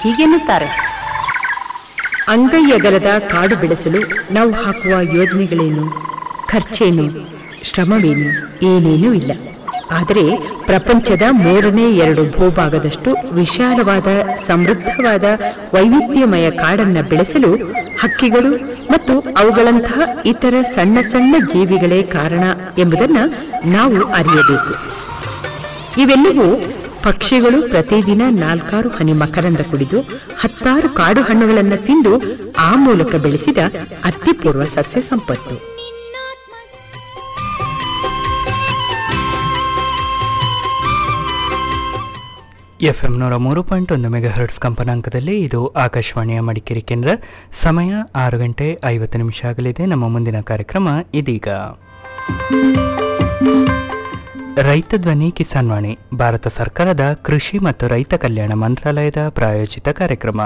ಹೀಗೆನ್ನುತ್ತಾರೆ ಅಂಗೈ ಅಗಲದ ಕಾಡು ಬೆಳೆಸಲು ನಾವು ಹಾಕುವ ಯೋಜನೆಗಳೇನು ಖರ್ಚೇನು ಶ್ರಮವೇನು ಏನೇನೂ ಇಲ್ಲ ಆದರೆ ಪ್ರಪಂಚದ ಮೂರನೇ ಎರಡು ಭೂಭಾಗದಷ್ಟು ವಿಶಾಲವಾದ ಸಮೃದ್ಧವಾದ ವೈವಿಧ್ಯಮಯ ಕಾಡನ್ನ ಬೆಳೆಸಲು ಹಕ್ಕಿಗಳು ಮತ್ತು ಅವುಗಳಂತಹ ಇತರ ಸಣ್ಣ ಸಣ್ಣ ಜೀವಿಗಳೇ ಕಾರಣ ಎಂಬುದನ್ನ ನಾವು ಅರಿಯಬೇಕು ಇವೆಲ್ಲವೂ ಪಕ್ಷಿಗಳು ಪ್ರತಿದಿನ ನಾಲ್ಕಾರು ಹನಿ ಮಕರಂದ ಕುಡಿದು ಹತ್ತಾರು ಕಾಡು ಹಣ್ಣುಗಳನ್ನು ತಿಂದು ಆ ಮೂಲಕ ಬೆಳೆಸಿದ ಅತ್ಯಪೂರ್ವ ಸಸ್ಯ ಸಂಪತ್ತು ಎಫ್ ಎಂ ನೂರ ಮೂರು ಪಾಯಿಂಟ್ ಒಂದು ಮೆಗಾ ಹರ್ಟ್ಸ್ ಕಂಪನಾಂಕದಲ್ಲಿ ಇದು ಆಕಾಶವಾಣಿಯ ಮಡಿಕೇರಿ ಕೇಂದ್ರ ಸಮಯ ಆರು ಗಂಟೆ ಐವತ್ತು ನಿಮಿಷ ಆಗಲಿದೆ ನಮ್ಮ ಮುಂದಿನ ಕಾರ್ಯಕ್ರಮ ಇದೀಗ ರೈತ ಧ್ವನಿ ಕಿಸಾನ್ ವಾಣಿ ಭಾರತ ಸರ್ಕಾರದ ಕೃಷಿ ಮತ್ತು ರೈತ ಕಲ್ಯಾಣ ಮಂತ್ರಾಲಯದ ಪ್ರಾಯೋಜಿತ ಕಾರ್ಯಕ್ರಮ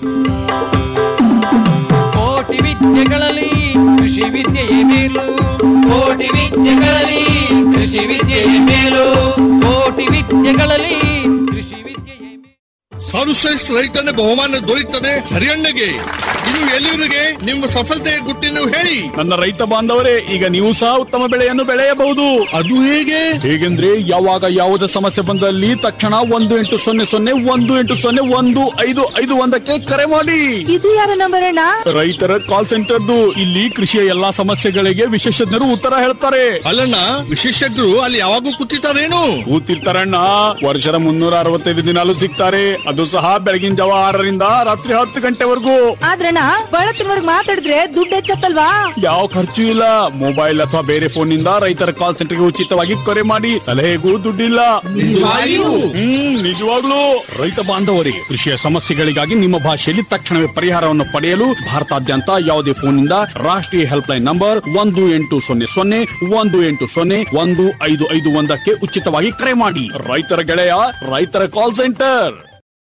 ಕೋಟಿ ವಿದ್ಯೆಗಳಲ್ಲಿ ಕೃಷಿ ವಿದ್ಯೆಯೇ ಮೇಲು ಕೋಟಿ ವಿದ್ಯೆಗಳಲ್ಲಿ ಕೃಷಿ ವಿದ್ಯೆಯೇ ಮೇಲು ಕೋಟಿ ವಿದ್ಯೆಗಳಲ್ಲಿ ಕೃಷಿ ವಿದ್ಯೆಯೇ ಮೇಲು ಸರ್ವಶ್ರೇಷ್ಠ ರೈತನ ಬಹುಮಾನ ದೊರೆಯುತ್ತದೆ ಹರಿಯಣ್ಣಗೆ ಇದು ಎಲ್ಲಿವರಿಗೆ ನಿಮ್ಮ ಸಫಲತೆಯ ಗುಟ್ಟಿನ ಹೇಳಿ ನನ್ನ ರೈತ ಬಾಂಧವರೇ ಈಗ ನೀವು ಸಹ ಉತ್ತಮ ಬೆಳೆಯನ್ನು ಬೆಳೆಯಬಹುದು ಅದು ಹೇಗೆ ಹೇಗೆಂದ್ರೆ ಯಾವಾಗ ಯಾವುದೇ ಸಮಸ್ಯೆ ಬಂದಲ್ಲಿ ತಕ್ಷಣ ಒಂದು ಎಂಟು ಸೊನ್ನೆ ಸೊನ್ನೆ ಒಂದು ಎಂಟು ಸೊನ್ನೆ ಒಂದು ಐದು ಐದು ಒಂದಕ್ಕೆ ಕರೆ ಮಾಡಿ ಇದು ಯಾರ ನಂಬರ್ ಅಣ್ಣ ರೈತರ ಕಾಲ್ ಸೆಂಟರ್ದು ಇಲ್ಲಿ ಕೃಷಿಯ ಎಲ್ಲಾ ಸಮಸ್ಯೆಗಳಿಗೆ ವಿಶೇಷಜ್ಞರು ಉತ್ತರ ಹೇಳ್ತಾರೆ ಅಲ್ಲಣ್ಣ ವಿಶೇಷಜ್ಞರು ಅಲ್ಲಿ ಯಾವಾಗೂ ಕೂತಿರ್ತಾರೇನು ಕೂತಿರ್ತಾರಣ್ಣ ವರ್ಷದ ಮುನ್ನೂರ ಅರವತ್ತೈದು ದಿನಾಲು ಸಿಗ್ತಾರೆ ಅದು ಸಹ ಬೆಳಗಿನ ಜಾವ ಆರರಿಂದ ರಾತ್ರಿ ಹತ್ತು ಗಂಟೆವರೆಗೂ ಆದ್ರಣ್ಣ ಬಳತ್ತಿನವರ್ಗ್ ಮಾತಾಡಿದ್ರೆ ದುಡ್ಡು ಹೆಚ್ಚತ್ತಲ್ವಾ ಯಾವ ಖರ್ಚು ಇಲ್ಲ ಮೊಬೈಲ್ ಅಥವಾ ಬೇರೆ ಫೋನ್ ನಿಂದ ರೈತರ ಕಾಲ್ ಸೆಂಟರ್ಗೆ ಉಚಿತವಾಗಿ ಕರೆ ಮಾಡಿ ಸಲಹೆಗೂ ದುಡ್ಡಿಲ್ಲ ನಿಜವಾಗಿಯೂ? ಹ್ಮ್ ನಿಜವಾಗ್ಲೂ ರೈತ ಬಾಂಧವರಿಗೆ ಕೃಷಿಯ ಸಮಸ್ಯೆಗಳಿಗಾಗಿ ನಿಮ್ಮ ಭಾಷೆಯಲ್ಲಿ ತಕ್ಷಣವೇ ಪರಿಹಾರವನ್ನು ಪಡೆಯಲು ಭಾರತಾದ್ಯಂತ ಯಾವುದೇ ಫೋನ್ ನಿಂದ ರಾಷ್ಟ್ರೀಯ ಹೆಲ್ಪ್ ಲೈನ್ ನಂಬರ್ ಒಂದು ಎಂಟು ಸೊನ್ನೆ ಸೊನ್ನೆ ಒಂದು ಎಂಟು ಸೊನ್ನೆ ಒಂದು ಐದು ಐದು ಒಂದಕ್ಕೆ ಉಚಿತವಾಗಿ ಕರೆ ಮಾಡಿ ರೈತರ ಗೆಳೆಯ ರೈತರ ಕಾಲ್ ಸೆಂಟರ್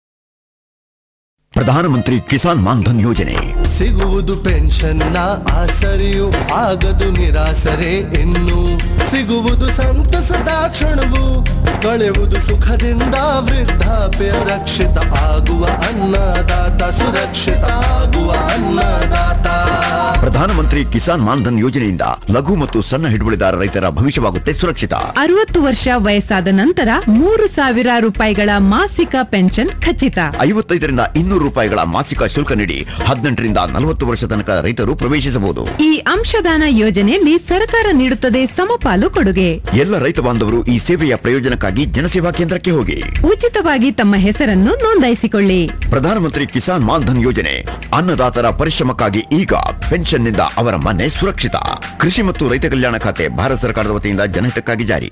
ಪ್ರಧಾನಮಂತ್ರಿ ಕಿಸಾನ್ ಮಾನ್ಧನ್ ಯೋಜನೆ ಸಿಗುವುದು ಪೆನ್ಷನ್ನ ಆಸರೆಯು ಆಗದು ನಿರಾಸರೆ ಇನ್ನು ಸಿಗುವುದು ಸಂತಸದ ಕ್ಷಣವು ಕಳೆಯುವುದು ಸುಖದಿಂದ ವೃದ್ಧಾಪ್ಯ ರಕ್ಷಿತ ಆಗುವ ಅನ್ನದಾತ ಸುರಕ್ಷಿತ ಆಗುವ ಅನ್ನದಾತ ಪ್ರಧಾನಮಂತ್ರಿ ಕಿಸಾನ್ ಮಾನ್ಧನ್ ಯೋಜನೆಯಿಂದ ಲಘು ಮತ್ತು ಸಣ್ಣ ಹಿಡುವಳಿದಾರ ರೈತರ ಭವಿಷ್ಯವಾಗುತ್ತೆ ಸುರಕ್ಷಿತ ಅರವತ್ತು ವರ್ಷ ವಯಸ್ಸಾದ ನಂತರ ಮೂರು ಸಾವಿರ ರೂಪಾಯಿಗಳ ಮಾಸಿಕ ಪೆನ್ಷನ್ ಖಚಿತ ಐವತ್ತೈದರಿಂದ ಇನ್ನೂರು ರೂಪಾಯಿಗಳ ಮಾಸಿಕ ಶುಲ್ಕ ನೀಡಿ ಹದಿನೆಂಟರಿಂದ ನಲವತ್ತು ವರ್ಷ ತನಕ ರೈತರು ಪ್ರವೇಶಿಸಬಹುದು ಈ ಅಂಶದಾನ ಯೋಜನೆಯಲ್ಲಿ ಸರ್ಕಾರ ನೀಡುತ್ತದೆ ಸಮಪಾಲು ಕೊಡುಗೆ ಎಲ್ಲ ರೈತ ಬಾಂಧವರು ಈ ಸೇವೆಯ ಪ್ರಯೋಜನಕ್ಕಾಗಿ ಜನಸೇವಾ ಕೇಂದ್ರಕ್ಕೆ ಹೋಗಿ ಉಚಿತವಾಗಿ ತಮ್ಮ ಹೆಸರನ್ನು ನೋಂದಾಯಿಸಿಕೊಳ್ಳಿ ಪ್ರಧಾನಮಂತ್ರಿ ಕಿಸಾನ್ ಮಾನ್ಧನ್ ಯೋಜನೆ ಅನ್ನದಾತರ ಪರಿಶ್ರಮಕ್ಕಾಗಿ ಈಗ ಪೆನ್ಷನ್ನಿಂದ ಅವರ ಮನೆ ಸುರಕ್ಷಿತ ಕೃಷಿ ಮತ್ತು ರೈತ ಕಲ್ಯಾಣ ಖಾತೆ ಭಾರತ ಸರ್ಕಾರದ ವತಿಯಿಂದ ಜನಹಿತಕ್ಕಾಗಿ ಜಾರಿ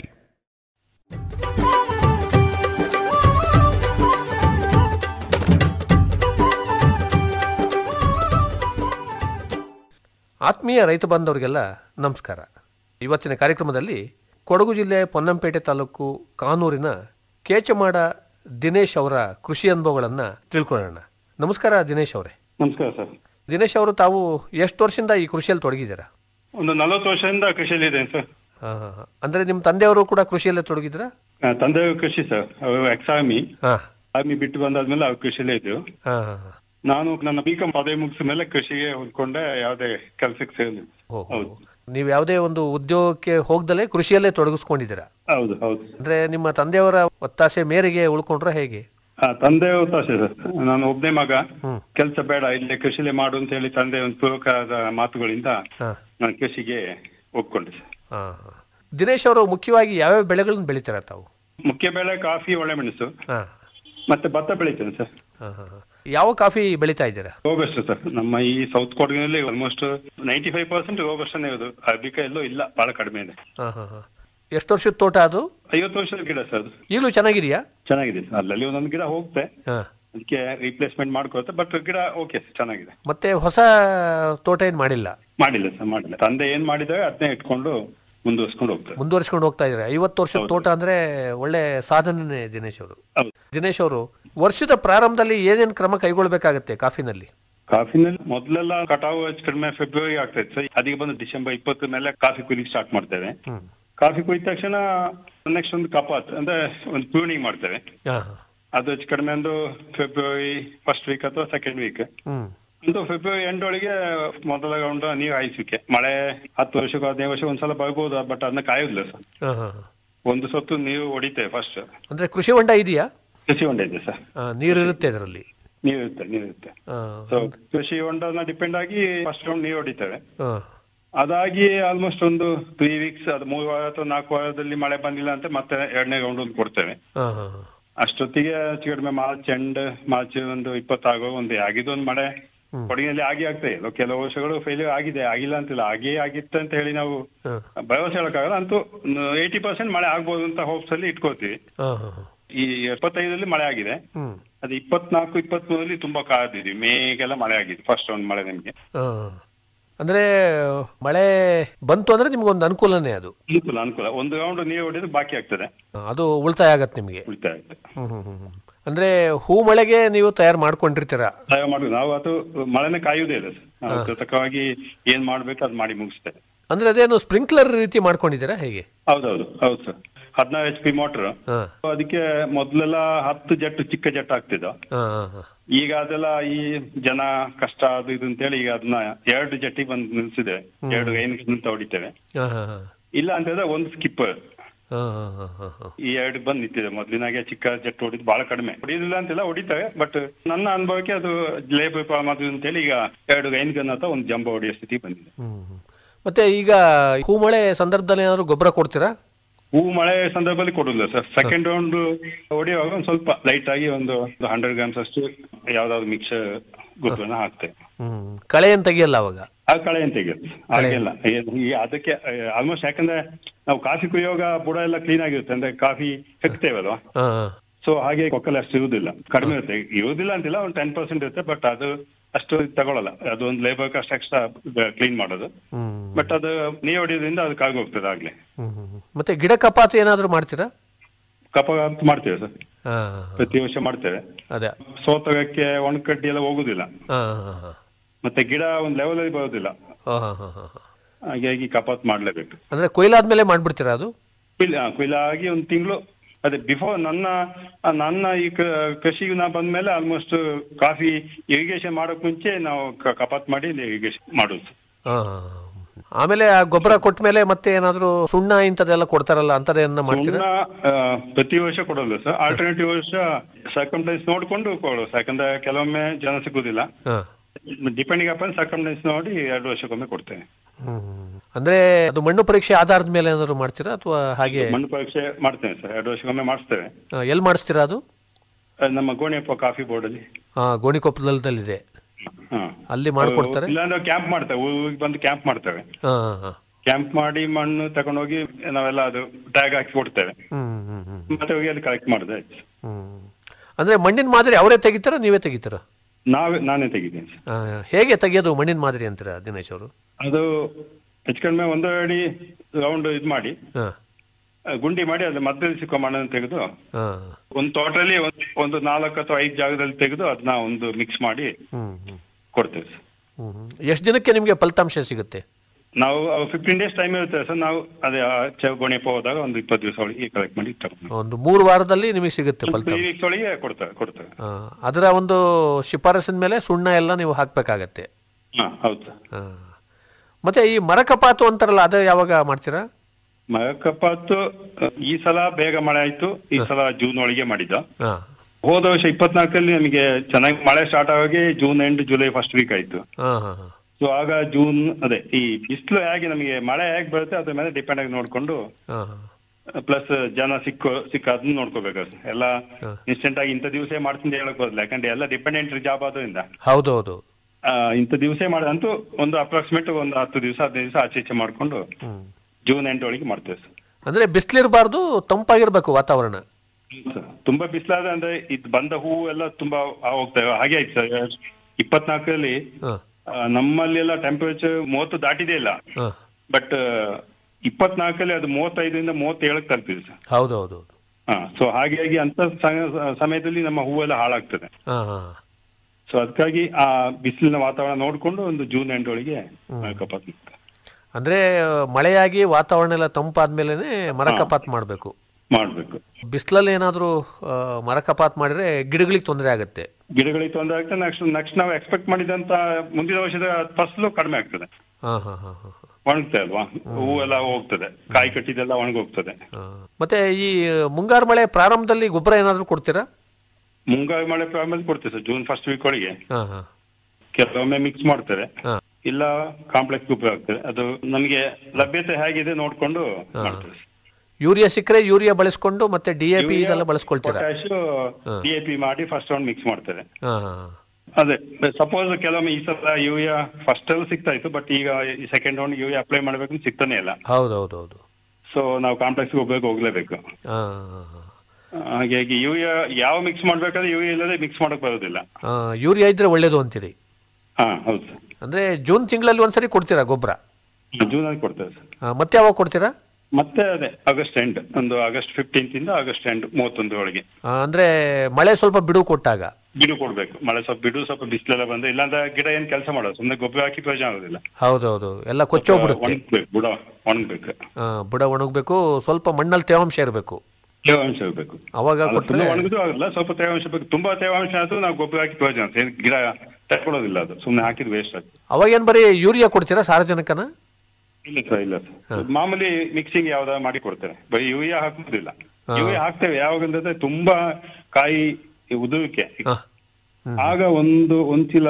ಆತ್ಮೀಯ ರೈತ ಬಾಂಧವರಿಗೆಲ್ಲ ನಮಸ್ಕಾರ ಇವತ್ತಿನ ಕಾರ್ಯಕ್ರಮದಲ್ಲಿ ಕೊಡಗು ಜಿಲ್ಲೆ ಪೊನ್ನಂಪೇಟೆ ತಾಲೂಕು ಕಾನೂರಿನ ಕೇಚಮಾಡ ದಿನೇಶ್ ಅವರ ಕೃಷಿ ಅನುಭವಗಳನ್ನು ತಿಳ್ಕೊಳ್ಳೋಣ ನಮಸ್ಕಾರ ದಿನೇಶ್ ಅವರೇ ನಮಸ್ಕಾರ ಸರ್ ದಿನೇಶ್ ಅವರು ತಾವು ಎಷ್ಟು ವರ್ಷದಿಂದ ಈ ಕೃಷಿಯಲ್ಲಿ ತೊಡಗಿದ್ದೀರಾ ಒಂದು ನಲವತ್ತು ವರ್ಷದಿಂದ ಕೃಷಿಯಲ್ಲಿ ಇದ್ದೇನೆ ಸರ್ ಹಾ, ಹಾ, ಹಾ. ಅಂದ್ರೆ ನಿಮ್ಮ ತಂದೆಯವರು ಕೂಡ ಕೃಷಿಯಲ್ಲೇ ತೊಡಗಿದ್ದೀರಾ ಆ, ತಂದೆ ಕೃಷಿ ಸರ್ ಅವರು ಎಕ್ಸ್ ಆರ್ಮಿ ಹಾ ಆರ್ಮಿ ಬಿಟ್ಟು ಬಂದಾದ್ಮೇಲೆ ಅವ್ರು ಕೃಷಿಯಲ್ಲೇ ಇದ್ರು ಹಾ ಹಾ, ಹಾ. ನಾನು ನನ್ನ ಬಿಕಾಂ ಪದವಿ ಮುಗಿಸಿದ ಮೇಲೆ ಕೃಷಿಗೆ ಹೊಂದ್ಕೊಂಡೆ ಯಾವುದೇ ಕೆಲಸಕ್ಕೆ ಸೇರಲಿಲ್ಲ ಓ, ಹೌದು ನೀವು ಯಾವುದೇ ಒಂದು ಉದ್ಯೋಗಕ್ಕೆ ಹೋಗ್ದಲೇ ಕೃಷಿಯಲ್ಲೇ ತೊಡಗಿಸ್ಕೊಂಡಿದ್ದೀರಾ ಹೌದು ಹೌದು ಅಂದ್ರೆ ನಿಮ್ಮ ತಂದೆಯವರ ಒತ್ತಾಸೆ ಮೇರೆಗೆ ಉಳ್ಕೊಂಡ್ರೆ ಹೇಗೆ ಆ, ತಂದೆ ಒತ್ತಾಸೆ ಸರ್ ನಾನು ಒಬ್ಬನೇ ಮಗ ಕೆಲಸ ಬೇಡ ಇಲ್ಲೇ ಕೃಷಿಲೇ ಮಾಡು ಅಂತ ಹೇಳಿ ತಂದೆ ಒಂದು ಪೂರಕವಾದ ಮಾತುಗಳಿಂದ ಹಾ. ನಾನು ಕೃಷಿಗೆ ಒಪ್ಕೊಂಡೆ ಸರ್ ಹಾ ಹಾ. ದಿನೇಶ್ ಅವರು ಮುಖ್ಯವಾಗಿ ಯಾವ್ಯಾವ ಬೆಳೆಗಳನ್ನ ಬೆಳಿತೀರಾ ತಾವು ಮುಖ್ಯ ಬೆಳೆ ಕಾಫಿ ಒಳ್ಳೆಮೆಣಸು ಹಾ ಮತ್ತೆ ಭತ್ತ ಬೆಳಿತೇನೆ ಸರ್ ಹಾ, ಹಾ, ಹಾ. ಯಾವ ಕಾಫಿ ಬೆಳಿತಾ ಇದ್ದೀರಾ ರೋಬಸ್ಟ್ ಸರ್ ನಮ್ಮ ಈ ಸೌತ್ ಕೊಡಗಿನಲ್ಲಿ almost ninety five percent robust ಇರೋದು ಅರಬಿಕ ಎಲ್ಲೂ ಇಲ್ಲ ಬಹಳ ಕಡಿಮೆ ಇದೆ ಹಾ, ಹಾ, ಹಾ. ಎಷ್ಟು ವರ್ಷದ ತೋಟ ಅದು ಐವತ್ತು ವರ್ಷದ ಗಿಡ ಸರ್ ಅದು ಈಗಲೂ ಚೆನ್ನಾಗಿದೆಯಾ ಚೆನ್ನಾಗಿದೆ ಸರ್ ಅಲ್ಲಲ್ಲಿ ಒಂದೊಂದು ಗಿಡ ಹೋಗುತ್ತೆ ಹಾ. ಅದಕ್ಕೆ ರೀಪ್ಲೇಸ್ಮೆಂಟ್ ಮಾಡ್ಕೊಳುತ್ತೆ ಬಟ್ ಗಿಡ ಓಕೆ ಚೆನ್ನಾಗಿದೆ ಮತ್ತೆ ಹೊಸ ತೋಟ ಏನ್ ಮಾಡಿಲ್ಲ ಮಾಡಿಲ್ಲ ಸರ್ ಮಾಡಿಲ್ಲ ತಂದೆ ಏನ್ ಮಾಡಿದ್ರೆ ಅದನ್ನೇ ಇಟ್ಕೊಂಡು ಮುಂದುವರ್ಸ್ಕೊಂಡು ಹೋಗ್ತಾರೆ ಮುಂದುವರಿಸ್ಕೊಂಡು ಹೋಗ್ತಾ ಇದ್ದಾರೆ ಐವತ್ತು ವರ್ಷದ ತೋಟ ಅಂದ್ರೆ ಒಳ್ಳೆ ಸಾಧನೆ ದಿನೇಶ್ ಅವರು ಹೌದು. ದಿನೇಶ್ ಅವರು ವರ್ಷದ ಪ್ರಾರಂಭದಲ್ಲಿ ಏನೇನ್ ಕ್ರಮ ಕೈಗೊಳ್ಬೇಕಾಗತ್ತೆ ಕಾಫಿನಲ್ಲಿ ಕಾಫಿನಲ್ಲಿ ಮೊದಲೆಲ್ಲ ಕಟಾವು ಹೆಚ್ಚು ಕಡಿಮೆ ಫೆಬ್ರವರಿ ಆಗ್ತಾ ಇತ್ತು ಸರ್ ಅದಕ್ಕೆ ಬಂದು ಡಿಸೆಂಬರ್ ಇಪ್ಪತ್ತರ ಮೇಲೆ ಕಾಫಿ ಕುಯ್ಲಿಕ್ಕೆ ಸ್ಟಾರ್ಟ್ ಮಾಡ್ತೇವೆ ಕಾಫಿ ಕುಯ್ದ ತಕ್ಷಣ ನೆಕ್ಸ್ಟ್ ಒಂದು ಕಪಾತ್ ಅಂದ್ರೆ ಒಂದು ಪ್ರೂನಿಂಗ್ ಮಾಡ್ತೇವೆ ಹಾ, ಅದು ಹೆಚ್ಚು ಕಡಿಮೆ ಒಂದು ಫೆಬ್ರವರಿ ಫಸ್ಟ್ ವೀಕ್ ಅಥವಾ ಸೆಕೆಂಡ್ ವೀಕ್ ಹ್ಮ್ ಒಂದು ಫೆಬ್ರವರಿ ಎಂಡ್ ಒಳಗೆ ಮೊದಲ ರೌಂಡ್ ನೀರು ಹಾಯಿಸಿಕೆ ಮಳೆ ಹತ್ತು ವರ್ಷಕ್ಕೂ ಹದಿನೈದು ವರ್ಷ ಒಂದ್ಸಲ ಬರ್ಬೋದು ಬಟ್ ಅದನ್ನ ಕಾಯೋದಿಲ್ಲ ಸರ್ ಹಾ, ಹಾ, ಹಾ. ಒಂದು ಸೊತ್ತು ನೀರು ಹೊಡಿತೇವೆ ಫಸ್ಟ್ ಅಂದ್ರೆ ಕೃಷಿ ಹೊಂಡ ಇದೆಯಾ ಕೃಷಿ ಹೊಂಡ ಇದೆ ಸರ್ ಆ, ನೀರಿರುತ್ತೆ ಅದರಲ್ಲಿ ನೀರು ಇರುತ್ತೆ ನೀರು ಇರುತ್ತೆ ಸೊ ಕೃಷಿ ಹೊಂಡನ ಡಿಪೆಂಡ್ ಆಗಿ ಫಸ್ಟ್ ರೌಂಡ್ ನೀರು ಹೊಡಿತೇವೆ ಅದಾಗಿ ಆಲ್ಮೋಸ್ಟ್ ಒಂದು ತ್ರೀ ವೀಕ್ಸ್ ಅದು ಮೂರು ವಾರ ಅಥವಾ ನಾಲ್ಕು ವಾರದಲ್ಲಿ ಮಳೆ ಬಂದಿಲ್ಲ ಅಂತ ಮತ್ತೆ ಎರಡನೇ ರೌಂಡ್ ಒಂದು ಕೊಡ್ತೇವೆ ಅಷ್ಟೊತ್ತಿಗೆ ಹೆಚ್ಚು ಕಡಿಮೆ ಮಾರ್ಚ್ ಎಂಡ್ ಮಾರ್ಚ್ ಒಂದು ಇಪ್ಪತ್ತಾಗೋ ಒಂದು ಆಗಿದ್ದು ಒಂದು ಮಳೆ ಕೊಡಗಿನಲ್ಲಿ ಆಗಿ ಆಗ್ತಾ ಇಲ್ಲ ಕೆಲವು ವರ್ಷಗಳು ಫೇಲ್ಯೂರ್ ಆಗಿದೆ ಆಗಿಲ್ಲ ಅಂತಿಲ್ಲ ಆಗೇ ಆಗಿತ್ತು ಅಂತ ಹೇಳಿ ನಾವು ಭರವಸೆ ಹೇಳಕ್ಕಾಗಲ್ಲ ಅಂತೂ ಏಯ್ಟಿ ಪರ್ಸೆಂಟ್ ಮಳೆ ಆಗ್ಬೋದು ಅಂತ ಹೋಪ್ಸ್ ಅಲ್ಲಿ ಇಟ್ಕೋತೀವಿ ಈ ಎಪ್ಪತ್ತೈದರಲ್ಲಿ ಮಳೆ ಆಗಿದೆ ಹ್ಮ್ ಅದು ಇಪ್ಪತ್ನಾಲ್ಕು ಇಪ್ಪತ್ಮೂರಲ್ಲಿ ತುಂಬಾ ಕಾದಿದ್ವಿ ಮೇಗೆಲ್ಲ ಮಳೆ ಆಗಿದೆ ಫಸ್ಟ್ ಒಂದು ಮಳೆ ನಿಮ್ಗೆ ಆ. ಅಂದ್ರೆ ಮಳೆ ಬಂತು ಅಂದ್ರೆ ನಿಮ್ಗೊಂದು ಅನುಕೂಲನೇ ಅದು ಅನುಕೂಲ ಅನುಕೂಲ ಒಂದು ರೌಂಡ್ ನೀರು ಹೊಡೆದು ಬಾಕಿ ಆಗ್ತದೆ ಅದು ಉಳಿತಾಯ ಆಗತ್ತೆ ನಿಮಗೆ ಉಳಿತಾಯ ಆಗ್ತದೆ ಹ್ಮ್ ಹ್ಮ್ ಹ್ಮ್ ಹ್ಮ್. ಅಂದ್ರೆ ಹೂ ಮಳೆಗೆ ನೀವು ತಯಾರು ಮಾಡ್ಕೊಂಡಿರ್ತೀರಾ ಸಹಾಯ ಮಾಡುದು ನಾವು ಅದು ಮಳೆನ ಕಾಯುವುದೇ ಇಲ್ಲ ಸರ್ ನಾವು ಕೃತಕವಾಗಿ ಏನ್ ಮಾಡ್ಬೇಕು ಅದ್ ಮಾಡಿ ಮುಗಿಸ್ತೇವೆ ಅಂದ್ರೆ ಅದೇನು ಸ್ಪ್ರಿಂಕ್ಲರ್ ರೀತಿ ಮಾಡ್ಕೊಂಡಿದ್ದೀರಾ ಹೇಗೆ ಹೌದೌದು ಹೌದು ಸರ್ ಹದಿನಾರು ಎಚ್ ಪಿ ಮೋಟರ್ ಹಾ ಅದಕ್ಕೆ ಮೊದ್ಲೆಲ್ಲ ಹತ್ತು ಜೆಟ್ ಚಿಕ್ಕ ಜೆಟ್ ಆಗ್ತಿದ್ದ ಹಾ ಹಾ, ಹಾ ಈಗ ಅದೆಲ್ಲ ಈ ಜನ ಕಷ್ಟ ಅದು ಇದು ಅಂತೇಳಿ ಈಗ ಅದನ್ನ ಎರಡು ಜೆಟ್ಟಿಗೆ ಬಂದು ನಿಲ್ಸಿದೆ ಎರಡು ಐನಕ್ಕೆ ನಿಂತ ಹೊಡಿತೇವೆ ಹಾ ಹಾ ಹಾ ಇಲ್ಲ ಅಂತ ಹೇಳಿದ್ರೆ ಒಂದು ಸ್ಕಿಪ್ಪರ್ ಹಾ ಹಾ ಹಾ ಹಾ ಹಾ ಈ ಎರಡು ಬಂದ್ ನಿಂತಿದೆ ಮೊದ್ಲಿನಾಗೆ ಚಿಕ್ಕ ಜೆಟ್ ಹೊಡಿದ್ ಬಹಳ ಕಡಿಮೆ ಹೊಡಿಯೋದಿಲ್ಲ ಅಂತೆಲ್ಲ ಹೊಡಿತವೆ ಬಟ್ ನನ್ನ ಅನುಭವಕ್ಕೆ ಅದು ಲೇಬರ್ ಪ್ರಾಬ್ಲಮ್ ಅದು ಅಂತೇಳಿ ಈಗ ಎರಡು ಗೈನ್ ಗನ್ ಅಥವಾ ಒಂದು ಜಂಬ ಹೊಡೆಯೋ ಸ್ಥಿತಿ ಬಂದಿದೆ ಹ್ಮ್ ಹ್ಮ್. ಮತ್ತೆ ಈಗ ಹೂ ಮಳೆ ಸಂದರ್ಭದಲ್ಲಿ ಏನಾದ್ರು ಗೊಬ್ಬರ ಕೊಡ್ತೀರಾ ಹೂ ಮಳೆ ಸಂದರ್ಭದಲ್ಲಿ ಕೊಡುದಿಲ್ಲ ಸರ್ ಸೆಕೆಂಡ್ ರೌಂಡ್ ಹೊಡೆಯುವಾಗ ಒಂದ್ ಸ್ವಲ್ಪ ಲೈಟ್ ಆಗಿ ಒಂದು ಹಂಡ್ರೆಡ್ ಗ್ರಾಮ್ಸ್ ಅಷ್ಟು ಯಾವ್ದಾದ್ರು ಮಿಕ್ಸ್ ಗೊಬ್ಬರನ ಹಾಕ್ತೇವೆ ಹ್ಮ್ ಕಳೆ ಏನ್ ತೆಗಿಯಲ್ಲ ಅವಾಗ ಆ ಕಳೆ ಏನ್ ತೆಗೆಯುತ್ತೆ ಹಾಗೆಲ್ಲ ಈ- ಈ ಅದಕ್ಕೆ ಆಲ್ಮೋಸ್ಟ್ ಯಾಕಂದ್ರೆ ನಾವು ಕಾಫಿ ಕುಯ್ಯುವಾಗ ಬುಡ ಎಲ್ಲ ಕ್ಲೀನ್ ಆಗಿರುತ್ತೆ ಅಂದ್ರೆ ಕಾಫಿ ಹೆಕ್ತೇವಲ್ವಾ ಹಾ ಹಾ. ಸೊ ಹಾಗೆ ಕೊಕ್ಕಲೆ ಅಷ್ಟು ಇರುವುದಿಲ್ಲ ಕಡಿಮೆ ಇರುತ್ತೆ ಇರುವುದಿಲ್ಲ ಅಂತಿಲ್ಲ ಒಂದು ಟೆನ್ ಪರ್ಸೆಂಟ್ ಇರುತ್ತೆ ಬಟ್ ಅದು ಅಷ್ಟು ತಗೊಳಲ್ಲ ಅದು ಒಂದು ಲೇಬರ್ ಕಾಸ್ಟ್ ಎಕ್ಸ್ಟ್ರಾ ಕ್ಲೀನ್ ಮಾಡೋದು ಹ್ಮ್ ಬಟ್ ಅದು ನೀರು ಹೊಡೆಯೋದ್ರಿಂದ ಅದಕ್ಕೆ ಆಗೋಗ್ತದೆ ಆಗ್ಲೇ ಹ್ಮ್ ಹ್ಮ್ ಹ್ಮ್. ಮತ್ತೆ ಗಿಡ ಕಪಾತು ಏನಾದ್ರು ಮಾಡ್ತೀರಾ ಕಪ ಅಂತ ಮಾಡ್ತೇವೆ ಸರ್ ಹಾ ಹಾ, ಹಾ. ಪ್ರತಿ ವರ್ಷ ಮಾಡ್ತೇವೆ ಅದೇ ಸೋತಗಕ್ಕೆ ಒಣಕಡ್ಡಿ ಎಲ್ಲ ಹೋಗುದಿಲ್ಲ ಹಾ ಹಾ ಹಾ ಮತ್ತೆ ಗಿಡ ಒಂದು ಲೆವೆಲ್ ಅಲ್ಲಿ ಬರೋದಿಲ್ಲ ಹಾ ಹಾ ಹಾ ಹಾ ಹಾ. ಹಾಗಾಗಿ ಕಪಾತ್ ಮಾಡ್ಲೇಬೇಕು ಅಂದ್ರೆ ಕೊಯ್ಲಾದ್ಮೇಲೆ ಮಾಡ್ಬಿಡ್ತೀರಾ ಅದು ಕುಯ್ಲ ಕುಯ್ಲ ಆಗಿ ಒಂದು ತಿಂಗಳು ಅದೇ ಬಿಫೋರ್ ನನ್ನ ಆ, ನನ್ನ ಈ ಕ- ಕೃಷಿಗೆ ನಾ ಬಂದ್ಮೇಲೆ ಆಲ್ಮೋಸ್ಟ್ ಕಾಫಿ ಇರಿಗೇಷನ್ ಮಾಡೋಕ್ ಮುಂಚೆ ನಾವು ಕ- ಕಪಾತ್ ಮಾಡಿ ಇರಿಗೇಷನ್ ಮಾಡೋದು ಹಾ ಹಾ, ಹಾ. ಆಮೇಲೆ ಆ ಗೊಬ್ಬರ ಕೊಟ್ಟ ಮೇಲೆ ಮತ್ತೆ ಏನಾದ್ರು ಸುಣ್ಣ ಇಂಥದ್ದೆಲ್ಲ ಕೊಡ್ತಾರಲ್ಲ ಅಂತದೇನ ಮಾಡ್ತೀರಾ ಸುಣ್ಣ ಆ, ಪ್ರತಿ ವರ್ಷ ಕೊಡೋದು ಸರ್ ಆಲ್ಟರ್ನೇಟಿವ್ ವರ್ಷ ಸರ್ಕಮ್ಟೆನ್ಸ್ ನೋಡ್ಕೊಂಡು ಕೊಡೋದು ಯಾಕಂದ್ರೆ ಕೆಲವೊಮ್ಮೆ ಜನ ಸಿಗುದಿಲ್ಲ ಹಾ ಡಿಪೆಂಡಿಂಗ್ ಅಪಾನ್ ಸರ್ಕಮ್ಟೆನ್ಸ್ ನೋಡಿ ಎರಡು ವರ್ಷಕ್ಕೊಮ್ಮೆ ಕೊಡ್ತೇನೆ ಹ್ಮ್ ಹ್ಮ್. ಅಂದ್ರೆ ಅದು ಮಣ್ಣು ಪರೀಕ್ಷೆ ಆಧಾರದ ಮೇಲೆ ಏನಾದ್ರು ಮಾಡ್ತೀರಾ ಅಥವಾ ಹಾಗೆ ಮಣ್ಣು ಪರೀಕ್ಷೆ ಮಾಡ್ತೇನೆ ಸರ್ ಎರಡು ವರ್ಷಕ್ಕೊಮ್ಮೆ ಮಾಡಿಸ್ತೇವೆ ಆ, ಎಲ್ಲಿ ಮಾಡಿಸ್ತೀರಾ ಅದು ಆ, ನಮ್ಮ ಗೋಣಿಯಪ್ಪ ಕಾಫಿ ಬೋರ್ಡ್ ಅಲ್ಲಿ ಹಾ ಗೋಣಿಕೊಪ್ಪಲದಲ್ಲಿದೆ ಹಾ. ಅಲ್ಲಿ ಮಾಡ್ಕೊಡ್ತಾರೆ ಇಲ್ಲಾಂದ್ರೆ ಕ್ಯಾಂಪ್ ಮಾಡ್ತೇವೆ ಊರಿಗೆ ಬಂದು ಕ್ಯಾಂಪ್ ಮಾಡ್ತೇವೆ ಹಾ ಹಾ, ಹಾ ಕ್ಯಾಂಪ್ ಮಾಡಿ ಮಣ್ಣು ತಗೊಂಡೋಗಿ ನಾವೆಲ್ಲ ಅದು ಟ್ಯಾಗ್ ಹಾಕಿ ಕೊಡ್ತೇವೆ ಹ್ಮ್ ಹ್ಮ್ ಹ್ಮ್ ಮತ್ತೆ ಹೋಗಿ ಅಲ್ಲಿ ಕಲೆಕ್ಟ್ ಮಾಡಿದೆ ಹ್ಮ್ ಅಂದ್ರೆ ಮಣ್ಣಿನ ಮಾದರಿ ಅವರೇ ತೆಗಿತಾರ ನೀವೇ ತೆಗಿತಾರ ನಾವೇ ನಾನೇ ತೆಗಿದ್ದೀನಿ ಸರ್. ಹೇಗೆ ತೆಗಿಯೋದು ಮಣ್ಣಿನ ಮಾದರಿ ಅಂತೀರಾ ದಿನೇಶ್ ಅವರು ಅದು ಹೆಚ್ಚು ಕಡಿಮೆ ಒಂದು ಅಡಿ ರೌಂಡ್ ಇದ್ ಮಾಡಿ ಹಾ ಆ, ಗುಂಡಿ ಮಾಡಿ ಅದು ಮಧ್ಯದಲ್ಲಿ ಸಿಕ್ಕೋ ಮಣ್ಣನ್ನು ತೆಗೆದು ಹಾ ಒಂದು ತೋಟದಲ್ಲಿ ಒಂದ್- ಒಂದು ನಾಲ್ಕು ಅಥವಾ ಐದು ಜಾಗದಲ್ಲಿ ತೆಗೆದು ಅದನ್ನ ಒಂದು ಮಿಕ್ಸ್ ಮಾಡಿ ಹ್ಮ್ ಹ್ಮ್ ಕೊಡ್ತೇವೆ ಸರ್. ಹ್ಮ್ ಹ್ಮ್. ಎಷ್ಟ್ ದಿನಕ್ಕೆ ನಿಮ್ಗೆ ಫಲಿತಾಂಶ ಸಿಗುತ್ತೆ ನಾವು ಫಿಫ್ಟೀನ್ ಡೇಸ್ ಟೈಮ್ ಇರುತ್ತೆ ಸರ್ ನಾವು ಅದೇ ಆಚೆ ಗೋಣಿಯಪ್ಪ ಹೋದಾಗ ಒಂದು ಇಪ್ಪತ್ತು ದಿವಸ ಒಳಗೆ ಕಲೆಕ್ಟ್ ಮಾಡಿ ತಗೊಂಡು ಒಂದು ಮೂರು ವಾರದಲ್ಲಿ ನಿಮಗೆ ಸಿಗುತ್ತೆ ತ್ರೀ ಫಲಿತಾಂಶ ವೀಕ್ಸ್ ಒಳಗೆ ಕೊಡ್ತೇವೆ ಕೊಡ್ತೇವೆ ಆ, ಅದರ ಒಂದು ಶಿಫಾರಸಿನ ಮೇಲೆ ಸುಣ್ಣ ಎಲ್ಲ ನೀವು ಹಾಕ್ಬೇಕಾಗತ್ತೆ ಹಾ ಹೌದು ಸರ್ ಆ. ಮತ್ತೆ ಈ ಮರಕಪಾತು ಅಂತಾರಲ್ಲ ಅದು ಯಾವಾಗ ಮಾಡ್ತೀರಾ ಮರಕಪಾತು ಈ ಸಲ ಬೇಗ ಮಳೆ ಆಯ್ತು ಈ ಸಲ ಜೂನ್ ಒಳಗೆ ಮಾಡಿದ್ದ ಹಾ ಹೋದ ವರ್ಷ ಇಪ್ಪತ್ನಾಲ್ಕಲ್ಲಿ ನಮಗೆ ಚೆನ್ನಾಗಿ ಮಳೆ ಸ್ಟಾರ್ಟ್ ಆಗಿ June end July first week ಆಯ್ತು ಹಾ ಹಾ ಹಾ ಸೊ ಆಗ ಜೂನ್ ಅದೇ ಈ ಬಿಸಿಲು ಹೇಗೆ ನಮಗೆ ಮಳೆ ಹೇಗೆ ಬರುತ್ತೆ ಅದ್ರ ಮೇಲೆ ಡಿಪೆಂಡ್ ಆಗಿ ನೋಡ್ಕೊಂಡು ಹಾ ಹಾ ಪ್ಲಸ್ ಜನ ಸಿಕ್ಕೋ ಸಿಕ್ಕ ಅದನ್ನ ನೋಡ್ಕೋಬೇಕು ಎಲ್ಲ ಇನ್ಸ್ಟೆಂಟ್ ಆಗಿ ಇಂಥ ದಿವಸ ಮಾಡ್ತೀನಿ ಅಂತ ಹೇಳಕ್ ಬರಲ್ಲ ಯಾಕಂದ್ರೆ ಎಲ್ಲ ಡಿಪೆಂಡೆಂಟ್ ಜಾಬ್ ಆದ್ರಿಂದ ಹೌದೌದು ಆ, ಇಂಥ ದಿವಸ ಮಾಡ ಅಂತೂ ಒಂದು ಅಪ್ರಾಕ್ಸಿಮೇಟ್ ಒಂದು ಹತ್ತು ದಿವಸ ಹದಿನೈದು ದಿವಸ ಆಚೆ ಈಚೆ ಮಾಡ್ಕೊಂಡು ಹ್ಮ್ ಜೂನ್ ಎಂಡ್ ಒಳಗೆ ಮಾಡ್ತೇವೆ ಸರ್ ಅಂದ್ರೆ ಬಿಸಿಲಿರಬಾರ್ದು ತಂಪಾಗಿರ್ಬೇಕು ವಾತಾವರಣ ತುಂಬಾ ಬಿಸಿಲಾದ ಅಂದ್ರೆ ಇದು ಬಂದ ಹೂವು ಎಲ್ಲ ತುಂಬಾ ಆ ಹೋಗ್ತವೆ ಹಾಗೆ ಆಯ್ತು ಸರ್ ಇಪ್ಪತ್ನಾಲ್ಕರಲ್ಲಿ ಹಾ ಆ, ನಮ್ಮಲ್ಲಿ ಎಲ್ಲ ಟೆಂಪರೇಚರ್ ಮೂವತ್ತು ದಾಟಿದೆ ಇಲ್ಲ ಹಾ ಬಟ್ ಇಪ್ಪತ್ನಾಲ್ಕಲ್ಲಿ ಅದು ಮೂವತ್ತೈದರಿಂದ ಮೂವತ್ತೇಳಕ್ಕೆ ತಲುಪಿದೆ ಸರ್ ಹೌದೌದು ಹಾ ಸೊ ಹಾಗಾಗಿ ಅಂತ ಸ- ಸಮಯದಲ್ಲಿ ನಮ್ಮ ಹೂವೆಲ್ಲ ಹಾಳಾಗ್ತದೆ ಹಾ ಹಾ ಸೊ ಅದಕ್ಕಾಗಿ ಆ ಬಿಸಿಲಿನ ವಾತಾವರಣ ನೋಡ್ಕೊಂಡು ಒಂದು ಜೂನ್ ಎಂಡ್ ಒಳಗೆ ಕಪಾತ್ ಮಾಡ್ತಾರೆ. ಅಂದ್ರೆ ಮಳೆಯಾಗಿ ವಾತಾವರಣ ಎಲ್ಲ ತಂಪಾದ್ಮೇಲೆನೆ ಮರ ಕಪಾತ್ ಮಾಡ್ಬೇಕು ಮಾಡ್ಬೇಕು ಬಿಸಿಲಲ್ಲಿ ಏನಾದ್ರೂ ಆ, ಮರ ಕಪಾತ್ ಮಾಡಿದ್ರೆ ಗಿಡಗಳಿಗೆ ತೊಂದರೆ ಆಗುತ್ತೆ ಗಿಡಗಳಿಗೆ ತೊಂದರೆ ಆಗ್ತದೆ ನೆಕ್ಸ್ಟ್ ನೆಕ್ಸ್ಟ್ ನಾವು ಎಕ್ಸ್ಪೆಕ್ಟ್ ಮಾಡಿದಂತ ಮುಂದಿನ ವರ್ಷದ ಫಸಲು ಕಡಿಮೆ ಆಗ್ತದೆ ಹಾ ಹಾ ಹಾ ಹಾ ಒಣಗ್ತದೆ ಅಲ್ವಾ ಹೂವೆಲ್ಲ ಹೋಗ್ತದೆ ಕಾಯಿ ಕಟ್ಟಿದೆಲ್ಲ ಒಣಗೋಗ್ತದೆ ಮತ್ತೆ ಈ ಮುಂಗಾರು ಮಳೆ ಪ್ರಾರಂಭದಲ್ಲಿ ಗೊಬ್ಬರ ಏನಾದ್ರೂ ಕೊಡ್ತೀರಾ ಮುಂಗಾರು ಮಳೆ ಪ್ರಾರಂಭ ಕೊಡ್ತೇವೆ ಸರ್ ಜೂನ್ ಫಸ್ಟ್ ವೀಕ್ ಒಳಗೆ ಹಾ ಹಾ ಕೆಲವೊಮ್ಮೆ ಮಿಕ್ಸ್ ಮಾಡ್ತಾರೆ ಹಾ. ಇಲ್ಲ ಕಾಂಪ್ಲೆಕ್ಸ್ ಗೊಬ್ಬರ ಆಗ್ತದೆ ಅದು ನಮಗೆ ಲಭ್ಯತೆ ಹೇಗಿದೆ ನೋಡ್ಕೊಂಡು ಮಾಡ್ತೇವೆ ಯೂರಿಯಾ ಸಿಕ್ಕರೆ ಯೂರಿಯಾ ಬಳಸ್ಕೊಂಡು ಮತ್ತೆ ಡಿ ಎ ಪಿ ಇದೆಲ್ಲ ಬಳಸ್ಕೊಳ್ತೀರಾ ಡಿ ಎ ಪಿ ಮಾಡಿ ಫಸ್ಟ್ ರೌಂಡ್ ಮಿಕ್ಸ್ ಮಾಡ್ತಾರೆ ಹಾ ಹಾ ಹಾ. ಅದೇ ಸಪೋಸ್ ಕೆಲವೊಮ್ಮೆ ಈ ಸಲ ಯೂರಿಯಾ ಫಸ್ಟ್ ಅಲ್ಲಿ ಸಿಗ್ತಾ ಇತ್ತು ಬಟ್ ಈಗ ಈ ಸೆಕೆಂಡ್ ರೌಂಡ್ ಯೂರಿಯಾ ಅಪ್ಲೈ ಮಾಡ್ಬೇಕು ಸಿಗ್ತಾನೆ ಇಲ್ಲ ಹೌದೌದೌದು ಸೊ ನಾವು ಕಾಂಪ್ಲೆಕ್ಸ್ ಹೋಗ್ಬೇಕು ಹೋಗ್ಲೇಬೇಕು ಹಾ ಹಾ, ಹಾ. ಹಾಗಾಗಿ ಯೂರಿಯಾ ಯಾವ ಮಿಕ್ಸ್ ಮಾಡ್ಬೇಕಾದ್ರೆ ಯೂರಿಯಾ ಇಲ್ಲದೆ ಮಿಕ್ಸ್ ಮಾಡಕ್ ಬರೋದಿಲ್ಲ ಆ, ಯೂರಿಯಾ ಇದ್ರೆ ಒಳ್ಳೇದು ಅಂತೀರಿ ಹಾ ಹೌದು ಸರ್ ಅಂದ್ರೆ ಜೂನ್ ತಿಂಗಳಲ್ಲಿ ಒಂದ್ಸರಿ ಕೊಡ್ತೀರಾ ಗೊಬ್ಬರ ಜೂನ್ ಅಲ್ಲಿ ಕೊಡ್ತೇವೆ ಸರ್ ಮತ್ತೆ ಯಾವಾಗ ಕೊಡ್ತೀರಾ ಮತ್ತೆ ಅದೇ ಆಗಸ್ಟ್ ಎಂಡ್ ಒಂದು ಆಗಸ್ಟ್ ಫಿಫ್ಟೀನ್ತ್ ಇಂದ ಆಗಸ್ಟ್ ಎಂಡ್ ಮೂವತ್ತೊಂದು ಒಳಗೆ ಆ, ಅಂದ್ರೆ ಮಳೆ ಸ್ವಲ್ಪ ಬಿಡು ಕೊಟ್ಟಾಗ ಬಿಡು ಕೊಡ್ಬೇಕು ಮಳೆ ಸ್ವಲ್ಪ ಬಿಡು ಸ್ವಲ್ಪ ಬಿಸಿಲೆಲ್ಲ ಬಂದ್ರೆ ಇಲ್ಲಾಂದ್ರೆ ಗಿಡ ಏನ್ ಕೆಲಸ ಮಾಡೋದು ಸುಮ್ನೆ ಗೊಬ್ಬರ ಹಾಕಿ ಪ್ರಯೋಜನ ಆಗೋದಿಲ್ಲ ಹೌದೌದು ಎಲ್ಲ ಕೊಚ್ಚೋಗ್ಬಿಡುತ್ತೆ ಒಣಗ್ಬೇಕು ಬುಡ ಒಣಗ್ಬೇಕು ಆ, ಬುಡ ಒಣಗ್ಬೇಕು ಸ್ವಲ್ಪ ಮಣ್ಣಲ್ಲಿ ತೇವಾಂಶ ಇರಬೇಕು ತೇವಾಂಶ ಇರ್ಬೇಕು ಅವಾಗ ಅದು ಕೊಟ್ರೆ ತುಂಬಾ ಒಣಗುದು ಆಗಲ್ಲ ಸ್ವಲ್ಪ ತೇವಾಂಶ ಬೇಕು ತುಂಬಾ ತೇವಾಂಶ ಆದ್ರೂ ನಾವು ಗೊಬ್ಬರ ಹಾಕಿ ಪ್ರಯೋಜನ ಇಲ್ಲ. ಏನ್ ಗಿಡ ತಗೊಳ್ಳೋದಿಲ್ಲ ಅದು ಸುಮ್ನೆ ಹಾಕಿದ್ ವೇಸ್ಟ್ ಆಗ್ತದೆ ಅವಾಗ ಏನ್ ಬರೀ ಯೂರಿಯಾ ಕೊಡ್ತೀರಾ ಸಾರಜನಕನ ಇಲ್ಲ ಸರ್ ಇಲ್ಲ ಸರ್ ಮಾಮೂಲಿ ಮಿಕ್ಸಿಂಗ್ ಯಾವ್ದಾದ್ರು ಮಾಡಿ ಕೊಡ್ತೇವೆ ಬರೀ ಯೂರಿಯಾ ಹಾಕುದಿಲ್ಲ ಯೂರಿಯಾ ಹಾಕ್ತೇವೆ ಯಾವಾಗ ಅಂದ್ರೆ ತುಂಬಾ ಕಾಯಿ ಉದುರಿಕೆ ಆಗ ಒಂದು ಒಂದ್ ಚೀಲ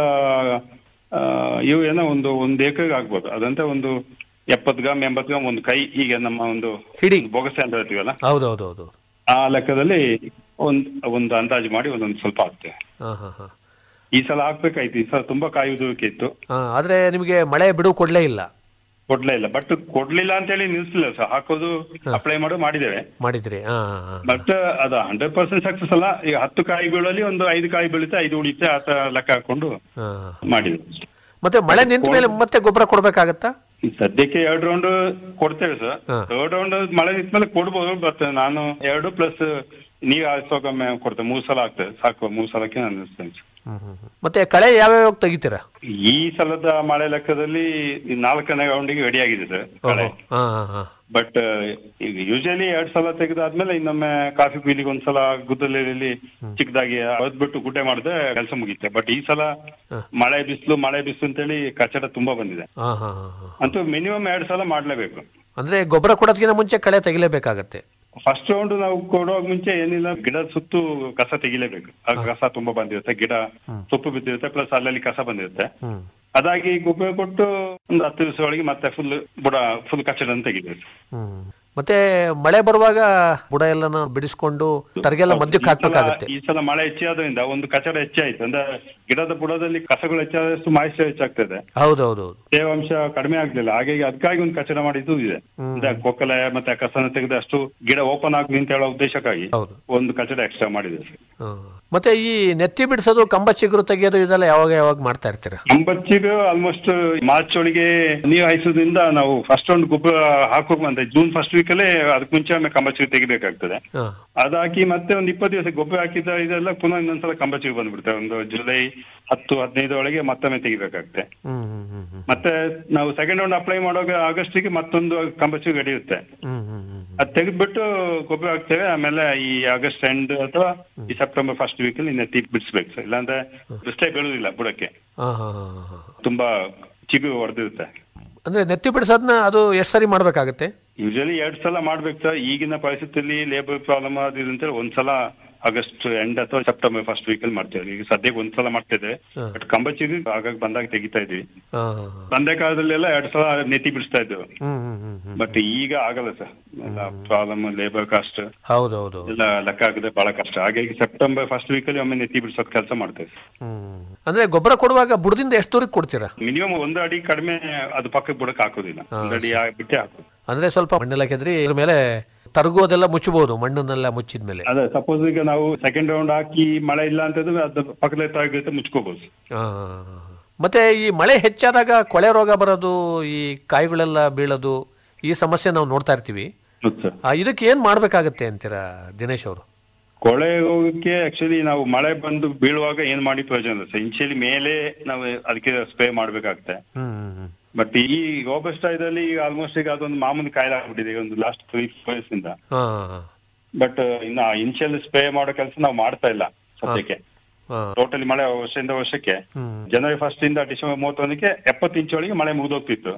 ಆ, ಯೂರಿಯಾನ ಒಂದು ಒಂದ್ ಏಕರ್ಗೆ ಆಗ್ಬೋದು ಅದಂತೆ ಒಂದು ಎಪ್ಪತ್ತು ಗ್ರಾಮ್ ಎಂಬತ್ತು ಗ್ರಾಮ್ ಒಂದು ಕೈ ಈಗ ನಮ್ಮ ಒಂದು ಹಿಡಿ ಬೊಗಸೆ ಅಂತ ಹೇಳ್ತೀವಲ್ಲ ಹೌದೌದೌದು ಆ ಲೆಕ್ಕದಲ್ಲಿ ಒಂದ್ ಒಂದು ಅಂದಾಜು ಮಾಡಿ ಒಂದೊಂದು ಸ್ವಲ್ಪ ಹಾಕ್ತೇವೆ ಹಾ ಹಾ ಹಾ ಈ ಸಲ ಹಾಕ್ಬೇಕಾಯ್ತು ಈ ಸಲ ತುಂಬಾ ಕಾಯಿ ಉದುರಿಕೆ ಇತ್ತು ಹಾ, ಆದ್ರೆ ನಿಮಗೆ ಮಳೆ ಬಿಡು ಕೊಡ್ಲೇ ಇಲ್ಲ ಕೊಡ್ಲೇ ಇಲ್ಲ ಬಟ್ ಕೊಡ್ಲಿಲ್ಲ ಅಂತ ಹೇಳಿ ನಿಲ್ಸಿಲ್ಲ ಸರ್ ಹಾಕೋದು ಅಪ್ಲೈ ಮಾಡೋ ಮಾಡಿದ್ದೇವೆ ಮಾಡಿದ್ರಿ ಹಾ ಹಾ, ಹಾ. ಬಟ್ ಅದು ಹಂಡ್ರೆಡ್ ಪರ್ಸೆಂಟ್ ಸಕ್ಸಸ್ ಅಲ್ಲ ಈಗ ಹತ್ತು ಕಾಯಿ ಬೀಳಲ್ಲಿ ಒಂದು ಐದು ಕಾಯಿ ಬೀಳುತ್ತೆ ಐದು ಉಳಿತೆ ಆತ ಲೆಕ್ಕ ಹಾಕೊಂಡು ಹಾ. ಮಾಡಿದ್ವಿ ಮತ್ತೆ ಮಳೆ ನಿಂತ ಮೇಲೆ ಮತ್ತೆ ಗೊಬ್ಬರ ಕೊಡ್ಬೇಕಾಗತ್ತಾ ಈ ಸದ್ಯಕ್ಕೆ ಎರಡು ರೌಂಡ್ ಕೊಡ್ತೇವೆ ಸರ್ ಥರ್ಡ್ ರೌಂಡ್ ಮಳೆ ನಿಂತ್ಮೇಲೆ ಕೊಡ್ಬೋದು ಬಟ್ ನಾನು ಎರಡು ಪ್ಲಸ್ ನೀವ್ ಹಾಕ್ಸೋಕೊಮ್ಮೆ ಕೊಡ್ತೇವೆ ಮೂರ್ ಸಲ ಆಗ್ತದೆ ಸಾಕು ಮೂರ್ ಸಲಕ್ಕೆ ನಾನು ನಿಲ್ಸ್ತೇನೆ sir. ಮತ್ತೆ ಕಳೆ ಯಾವ್ಯಾವ ತೆಗಿತೀರಾ ಈ ಸಲದ ಮಳೆ ಲೆಕ್ಕದಲ್ಲಿ ಈ ನಾಲ್ಕನೇ ರೌಂಡಿಗೆ ರೆಡಿ ಆಗಿದೆ ಸರ್ ಕಳೆ ಹಾ ಹಾ ಹಾ ಬಟ್ ಈಗ ಯೂಶಲಿ ಎರಡ್ ಸಲ ತೆಗೆದಾದ್ಮೇಲೆ ಇನ್ನೊಮ್ಮೆ ಕಾಫಿ ಪೀಲಿಗೆ ಒಂದ್ಸಲ ಗುದ್ದಲಿಯಲ್ಲಿ ಚಿಕ್ಕದಾಗಿ ಬಿಟ್ಟು ಗುಡ್ಡೆ ಮಾಡಿದ್ರೆ ಕೆಲಸ ಮುಗೀತೆ ಬಟ್ ಈ ಸಲ ಮಳೆ ಬಿಸಿಲು ಮಳೆ ಬಿಸಿಲು ಅಂತೇಳಿ ಕಚಡ ತುಂಬಾ ಬಂದಿದೆ ಹಾ ಹಾ ಹಾ ಹಾ. ಅಂತೂ ಮಿನಿಮಮ್ ಎರಡ್ ಸಲ ಮಾಡ್ಲೇಬೇಕು ಅಂದ್ರೆ ಗೊಬ್ಬರ ಕೊಡೋದಕ್ಕಿಂತ ಮುಂಚೆ ಕಳೆ ತೆಗಿಲೇಬೇಕಾಗತ್ತೆ ಫಸ್ಟ್ ರೌಂಡ್ ನಾವು ಕೊಡುವಾಗ ಮುಂಚೆ ಏನಿಲ್ಲ ಗಿಡದ ಸುತ್ತು ಕಸ ತೆಗಿಲೇಬೇಕು ಆ ಕಸ ತುಂಬಾ ಬಂದಿರುತ್ತೆ ಗಿಡ ಸೊಪ್ಪು ಬಿದ್ದಿರುತ್ತೆ ಪ್ಲಸ್ ಅಲ್ಲಲ್ಲಿ ಕಸ ಬಂದಿರುತ್ತೆ ಅದಾಗಿ ಗೊಬ್ಬರ ಕೊಟ್ಟು ಒಂದು ಹತ್ತು ದಿವಸ ಒಳಗೆ ಮತ್ತೆ ಫುಲ್ ಬುಡ ಫುಲ್ ಕಚ್ಚಡ ತೆಗಿಬೇಕು ಹ್ಮ್ ಮತ್ತೆ ಮಳೆ ಬರುವಾಗ ಬುಡ ಎಲ್ಲನ ಬಿಡಿಸ್ಕೊಂಡು ತರಗೆಲ್ಲ ಮಧ್ಯಕ್ಕೆ ಹಾಕ್ಬೇಕಾಗತ್ತೆ ಈ ಸಲ ಮಳೆ ಹೆಚ್ಚಾದ್ರಿಂದ ಒಂದು ಕಚಡ ಹೆಚ್ಚಾಯ್ತು ಅಂದ್ರೆ ಗಿಡದ ಬುಡದಲ್ಲಿ ಕಸಗಳು ಹೆಚ್ಚಾದಷ್ಟು ಮಾಯಿಶ್ಚರ್ ಹೆಚ್ಚಾಗ್ತದೆ ಹೌದೌದು ತೇವಾಂಶ ಕಡಿಮೆ ಆಗ್ಲಿಲ್ಲ ಹಾಗಾಗಿ ಅದಕ್ಕಾಗಿ ಒಂದು ಕಚಡ ಮಾಡಿದ್ದು ಇದೆ ಅಂದ್ರೆ ಕೊಕ್ಕಲ ಮತ್ತೆ ಆ ಕಸನ ತೆಗೆದು ಅಷ್ಟು ಗಿಡ ಓಪನ್ ಆಗ್ಲಿ ಅಂತ ಹೇಳೋ ಉದ್ದೇಶಕ್ಕಾಗಿ ಒಂದು ಕಚಡ ಎಕ್ಸ್ಟ್ರಾ ಮಾಡಿದೆ ಹ್ಮ್. ಮತ್ತೆ ಈ ನೆತ್ತಿ ಬಿಡಿಸೋದು ಕಂಬ ಚಿಗುರು ತೆಗೆಯೋದು ಇದೆಲ್ಲ ಯಾವಾಗ ಯಾವಾಗ ಮಾಡ್ತಾ ಇರ್ತೀರಾ ಅಂಬಚ್ಚಿಗೆ ಆಲ್ಮೋಸ್ಟ್ ಮಾರ್ಚ್ ಒಳಗೆ ನೀರು ಹಾಯಿಸೋದ್ರಿಂದ ನಾವು ಫಸ್ಟ್ ಒಂದು ಗೊಬ್ಬರ ಹಾಕೋಕ್ ಬಂದ್ರೆ ಜೂನ್ ಫಸ್ಟ್ ವೀಕ್ ಅಲ್ಲೇ ಅದಕ್ಕೆ ಮುಂಚೆ ಒಮ್ಮೆ ಕಂಬಚ್ಚಿಗೆ ತೆಗಿಬೇಕಾಗ್ತದೆ ಹಾ. ಅದಾಕಿ ಮತ್ತೆ ಒಂದು ಇಪ್ಪತ್ತು ದಿವಸ ಗೊಬ್ಬರ ಹಾಕಿದ ಇದೆಲ್ಲ ಪುನಃ ಇನ್ನೊಂದ್ಸಲ ಕಂಬಚ್ಚಿಗೆ ಬಂದ್ಬಿಡ್ತೇವೆ ಒಂದು ಜುಲೈ ಹತ್ತು ಹದಿನೈದು ಒಳಗೆ ಮತ್ತೊಮ್ಮೆ ತೆಗಿಬೇಕಾಗ್ತದೆ ಹ್ಮ್ ಹ್ಮ್ ಹ್ಮ್ ಹ್ಮ್ ಮತ್ತೆ ನಾವು ಸೆಕೆಂಡ್ ರೌಂಡ್ ಅಪ್ಲೈ ಮಾಡುವಾಗ ಆಗಸ್ಟಿಗೆ ಮತ್ತೊಂದು ಕಂಬಚ್ಚಿ ನಡೆಯುತ್ತೆ ಹ್ಮ್ ಹ್ಮ್ ಹ್ಮ್ ಅದ್ ತೆಗೆದ್ಬಿಟ್ಟು ಗೊಬ್ಬರ ಹಾಕ್ತೇವೆ ಆಮೇಲೆ ಈ ಆಗಸ್ಟ್ ಎಂಡ್ ಅಥವಾ ಈ ಸೆಪ್ಟೆಂಬರ್ ಫಸ್ಟ್ ವೀಕ್ ಅಲ್ಲಿ ನೆತ್ತಿ ಬಿಡಿಸ್ಬೇಕು ಸರ್ ಇಲ್ಲಾಂದ್ರೆ ಬಿಸ್ಲೇ ಬೀಳುದಿಲ್ಲ ಬುಡಕ್ಕೆ ಹಾ ಹಾ ಹಾ ಹಾ. ತುಂಬಾ ಚಿಗು ಹೊಡೆದಿರುತ್ತೆ ಅಂದ್ರೆ ನೆತ್ತಿ ಬಿಡಿಸೋದನ್ನ ಅದು ಎಷ್ಟು ಸರಿ ಮಾಡ್ಬೇಕಾಗತ್ತೆ ಯೂಶಲಿ ಎರಡ್ ಸಲ ಮಾಡ್ಬೇಕು ಸರ್ ಈಗಿನ ಪರಿಸ್ಥಿತಿಯಲ್ಲಿ ಲೇಬರ್ ಪ್ರಾಬ್ಲಮ್ ಅದು ಇದು ಅಂತೇಳಿ ಒಂದ್ಸಲ ಆಗಸ್ಟ್ ಎಂಡ್ ಅಥವಾ ಸೆಪ್ಟೆಂಬರ್ ಫಸ್ಟ್ ವೀಕ್ ಅಲ್ಲಿ ಮಾಡ್ತೇವೆ ಈಗ ಸದ್ಯಕ್ಕೆ ಒಂದ್ಸಲ ಮಾಡ್ತಿದ್ದೆ ಬಟ್ ಕಂಬಚ್ಚಿಗೆ ಆಗಾಗ ಬಂದಾಗ ತೆಗಿತಾ ಇದ್ವಿ ಹಾ ಹಾ ಹಾ. ಬಂದೆ ಕಾಲದಲ್ಲೆಲ್ಲ ಎರಡ್ ಸಲ ನೆತ್ತಿ ಬಿಡಿಸ್ತಾ ಇದ್ದೇವೆ ಹ್ಮ್ ಹ್ಮ್ ಹ್ಮ್ ಹ್ಮ್ ಬಟ್ ಈಗ ಆಗಲ್ಲ ಸರ್ ಎಲ್ಲ ಪ್ರಾಬ್ಲಮ್ ಲೇಬರ್ ಕಾಸ್ಟ್ ಹೌದೌದು ಎಲ್ಲ ಲೆಕ್ಕ ಆಗದೆ ಬಹಳ ಕಷ್ಟ ಹಾಗಾಗಿ ಸೆಪ್ಟೆಂಬರ್ ಫಸ್ಟ್ ವೀಕ್ ಅಲ್ಲಿ ಒಮ್ಮೆ ನೆತ್ತಿ ಬಿಡಿಸೋದ್ ಕೆಲಸ ಮಾಡ್ತೇವೆ ಹ್ಮ್ ಅಂದ್ರೆ ಗೊಬ್ಬರ ಕೊಡುವಾಗ ಬುಡದಿಂದ ಎಷ್ಟು ದೂರಕ್ಕೆ ಕೊಡ್ತೀರಾ ಮಿನಿಮಮ್ ಒಂದು ಅಡಿ ಕಡಿಮೆ ಅದು ಪಕ್ಕಕ್ಕೆ ಬುಡಕ್ಕೆ ಹಾಕೋದಿಲ್ಲ ಒಂದು ಅಡಿ ಆ- ಬಿಟ್ಟೆ ಹಾಕೋದು ಅಂದ್ರೆ ಸ್ವಲ್ಪ ಮಣ್ಣೆಲ್ಲ ಕೆದ್ರಿ ಇದ್ರ ಮೇಲೆ ತರಗೋದೆಲ್ಲ ಮುಚ್ಚಬಹುದು ಮಣ್ಣನ್ನೆಲ್ಲ ಮುಚ್ಚಿದ ಮೇಲೆ ಅದೇ ಸಪೋಸ್ ಈಗ ನಾವು ಸೆಕೆಂಡ್ ರೌಂಡ್ ಹಾಕಿ ಮಳೆ ಇಲ್ಲ ಅಂತಂದ್ರೆ ಅದು ಪಕ್ಕದಲ್ಲಿ ತಾಗಿರುತ್ತೆ ಮುಚ್ಕೋಬಹುದು ಆ, ಮತ್ತೆ ಈ ಮಳೆ ಹೆಚ್ಚಾದಾಗ ಕೊಳೆ ರೋಗ ಬರೋದು ಈ ಕಾಯಿಗಳೆಲ್ಲ ಬೀಳೋದು ಈ ಸಮಸ್ಯೆ ನಾವು ನೋಡ್ತಾ ಇರ್ತೀವಿ ಆ, ಇದಕ್ಕೆ ಏನ್ ಮಾಡ್ಬೇಕಾಗತ್ತೆ ಅಂತೀರಾ ದಿನೇಶ್ ಅವರು ಕೊಳೆ ಹೋಗಕ್ಕೆ ಆಕ್ಚುಲಿ ನಾವು ಮಳೆ ಬಂದು ಬೀಳುವಾಗ ಏನ್ ಮಾಡಿ ಪ್ರಯೋಜನ ಇಲ್ಲ ಸರ್ ಇನ್ಶಿಯಲಿ ಮೇಲೆ ನಾವು ಅದಕ್ಕೆ ಸ್ಪ್ರೇ ಮಾಡ್ಬೇಕಾಗತ್ತೆ ಹ್ಮ್ ಬಟ್ ಈ ರೋಬಸ್ಟ ಇದರಲ್ಲಿ ಈಗ ಆಲ್ಮೋಸ್ಟ್ ಈಗ ಅದೊಂದು ಮಾಮೂಲಿ ಕಾಯಿಲೆ ಆಗ್ಬಿಟ್ಟಿದೆ ಈಗ ಒಂದು ಲಾಸ್ಟ್ ತ್ರೀ ಇಯರ್ಸ್ ಇಂದ ಹಾ ಬಟ್ ಇನ್ನ ಇನ್ಶಿಯಲ್ ಸ್ಪ್ರೇ ಮಾಡೋ ಕೆಲಸ ನಾವು ಮಾಡ್ತಾ ಇಲ್ಲ ಸದ್ಯಕ್ಕೆ ಟೋಟಲಿ ಮಳೆ ವರ್ಷದಿಂದ ವರ್ಷಕ್ಕೆ ಜನವರಿ ಫಸ್ಟ್ ಇಂದ ಡಿಸೆಂಬರ್ ಮೂವತ್ತೊಂದಕ್ಕೆ ಎಪ್ಪತ್ತು ಇಂಚ್ ಒಳಗೆ ಮಳೆ ಮುಗಿದೋಗ್ತಿತ್ತು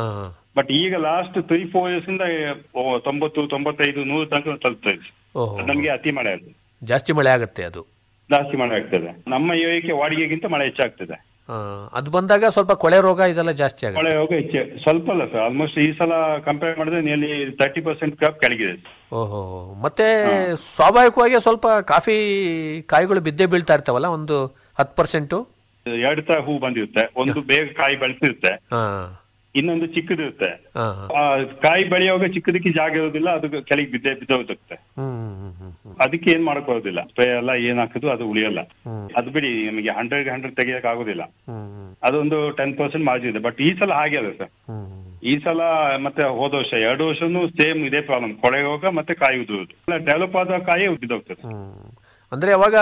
ಬಟ್ ಈಗ ಲಾಸ್ಟ್ ತ್ರೀ ಫೋರ್ ಇಯರ್ಸ್ ಇಂದ ಓ, ತೊಂಬತ್ತು ತೊಂಬತ್ತೈದು ನೂರು ತನಕ ತಲುಪ್ತಾ ಇದೆ ಓಹೋ ಅದು ನಮ್ಗೆ ಅತಿ ಮಳೆ ಅದು ಜಾಸ್ತಿ ಮಳೆ ಆಗುತ್ತೆ ಅದು ಜಾಸ್ತಿ ಮಳೆ ಆಗ್ತದೆ ನಮ್ಮ ಏರಿಯಾಕ್ಕೆ ವಾಡಿಗೆಗಿಂತ ಮಳೆ ಹೆಚ್ಚಾಗ್ತದೆ ಆ, ಅದು ಬಂದಾಗ ಸ್ವಲ್ಪ ಕೊಳೆ ರೋಗ ಇದೆಲ್ಲ ಜಾಸ್ತಿ ಆಗುತ್ತೆ ಮಳೆ ಹೋಗ ಹೆಚ್ಚು ಸ್ವಲ್ಪ ಅಲ್ಲ ಸರ್ ಆಲ್ಮೋಸ್ಟ್ ಈ ಸಲ ಕಂಪೇರ್ ಮಾಡಿದ್ರೆ ನಿಯರ್ಲಿ ತರ್ಟಿ ಪರ್ಸೆಂಟ್ ಕ್ರಾಪ್ ಕೆಳಗಿದೆ ಓಹೋ ಮತ್ತೆ ಸ್ವಾಭಾವಿಕವಾಗಿ ಸ್ವಲ್ಪ ಕಾಫಿ ಕಾಯಿಗಳು ಬಿದ್ದೇ ಬೀಳ್ತಾ ಇರ್ತಾವಲ್ಲ ಒಂದು ಹತ್ತು ಪರ್ಸೆಂಟು ಎರಡು ತರ ಹೂ ಬಂದಿರುತ್ತೆ ಒಂದು ಬೇಗ ಕಾಯಿ ಬೆಳೆಸಿರುತ್ತೆ ಹಾ ಇನ್ನೊಂದು ಚಿಕ್ಕದಿರುತ್ತೆ ಹಾ ಆ ಕಾಯಿ ಬೆಳೆಯುವಾಗ ಚಿಕ್ಕದಕ್ಕೆ ಜಾಗ ಇರೋದಿಲ್ಲ ಅದು ಕೆಳಗೆ ಬಿದ್ದೆ ಬಿದ್ದೋಗುತ್ತೆ ಹ್ಮ್ ಹ್ಮ್ ಹ್ಮ್ ಹ್ಮ್ ಅದಕ್ಕೆ ಏನ್ ಮಾಡಕ್ ಬರೋದಿಲ್ಲ ಸ್ಪ್ರೇ ಎಲ್ಲ ಏನ್ ಹಾಕಿದ್ರು ಅದು ಉಳಿಯಲ್ಲ ಅದು ಬಿಡಿ ನಿಮಗೆ ಹಂಡ್ರೆಡ್ ಹಂಡ್ರೆಡ್ ತೆಗಿಯಕ್ ಆಗೋದಿಲ್ಲ ಹ್ಮ್ ಅದೊಂದು ಟೆನ್ ಪರ್ಸೆಂಟ್ ಮಾರ್ಜಿನ್ ಇದೆ ಬಟ್ ಈ ಸಲ ಹಾಗೆ ಅಲ್ಲ ಸರ್ ಹ್ಮ್ ಈ ಸಲ ಮತ್ತೆ ಹೋದ ವರ್ಷ ಎರಡು ವರ್ಷನೂ ಸೇಮ್ ಇದೇ ಪ್ರಾಬ್ಲಮ್ ಕೊಳೆ ರೋಗ ಮತ್ತೆ ಕಾಯಿ ಉದುರುದು ಡೆವಲಪ್ ಆದ ಕಾಯಿ ಉದ್ದಿದೋಗ್ತದೆ ಹ್ಮ್ ಅಂದ್ರೆ ಅವಾಗ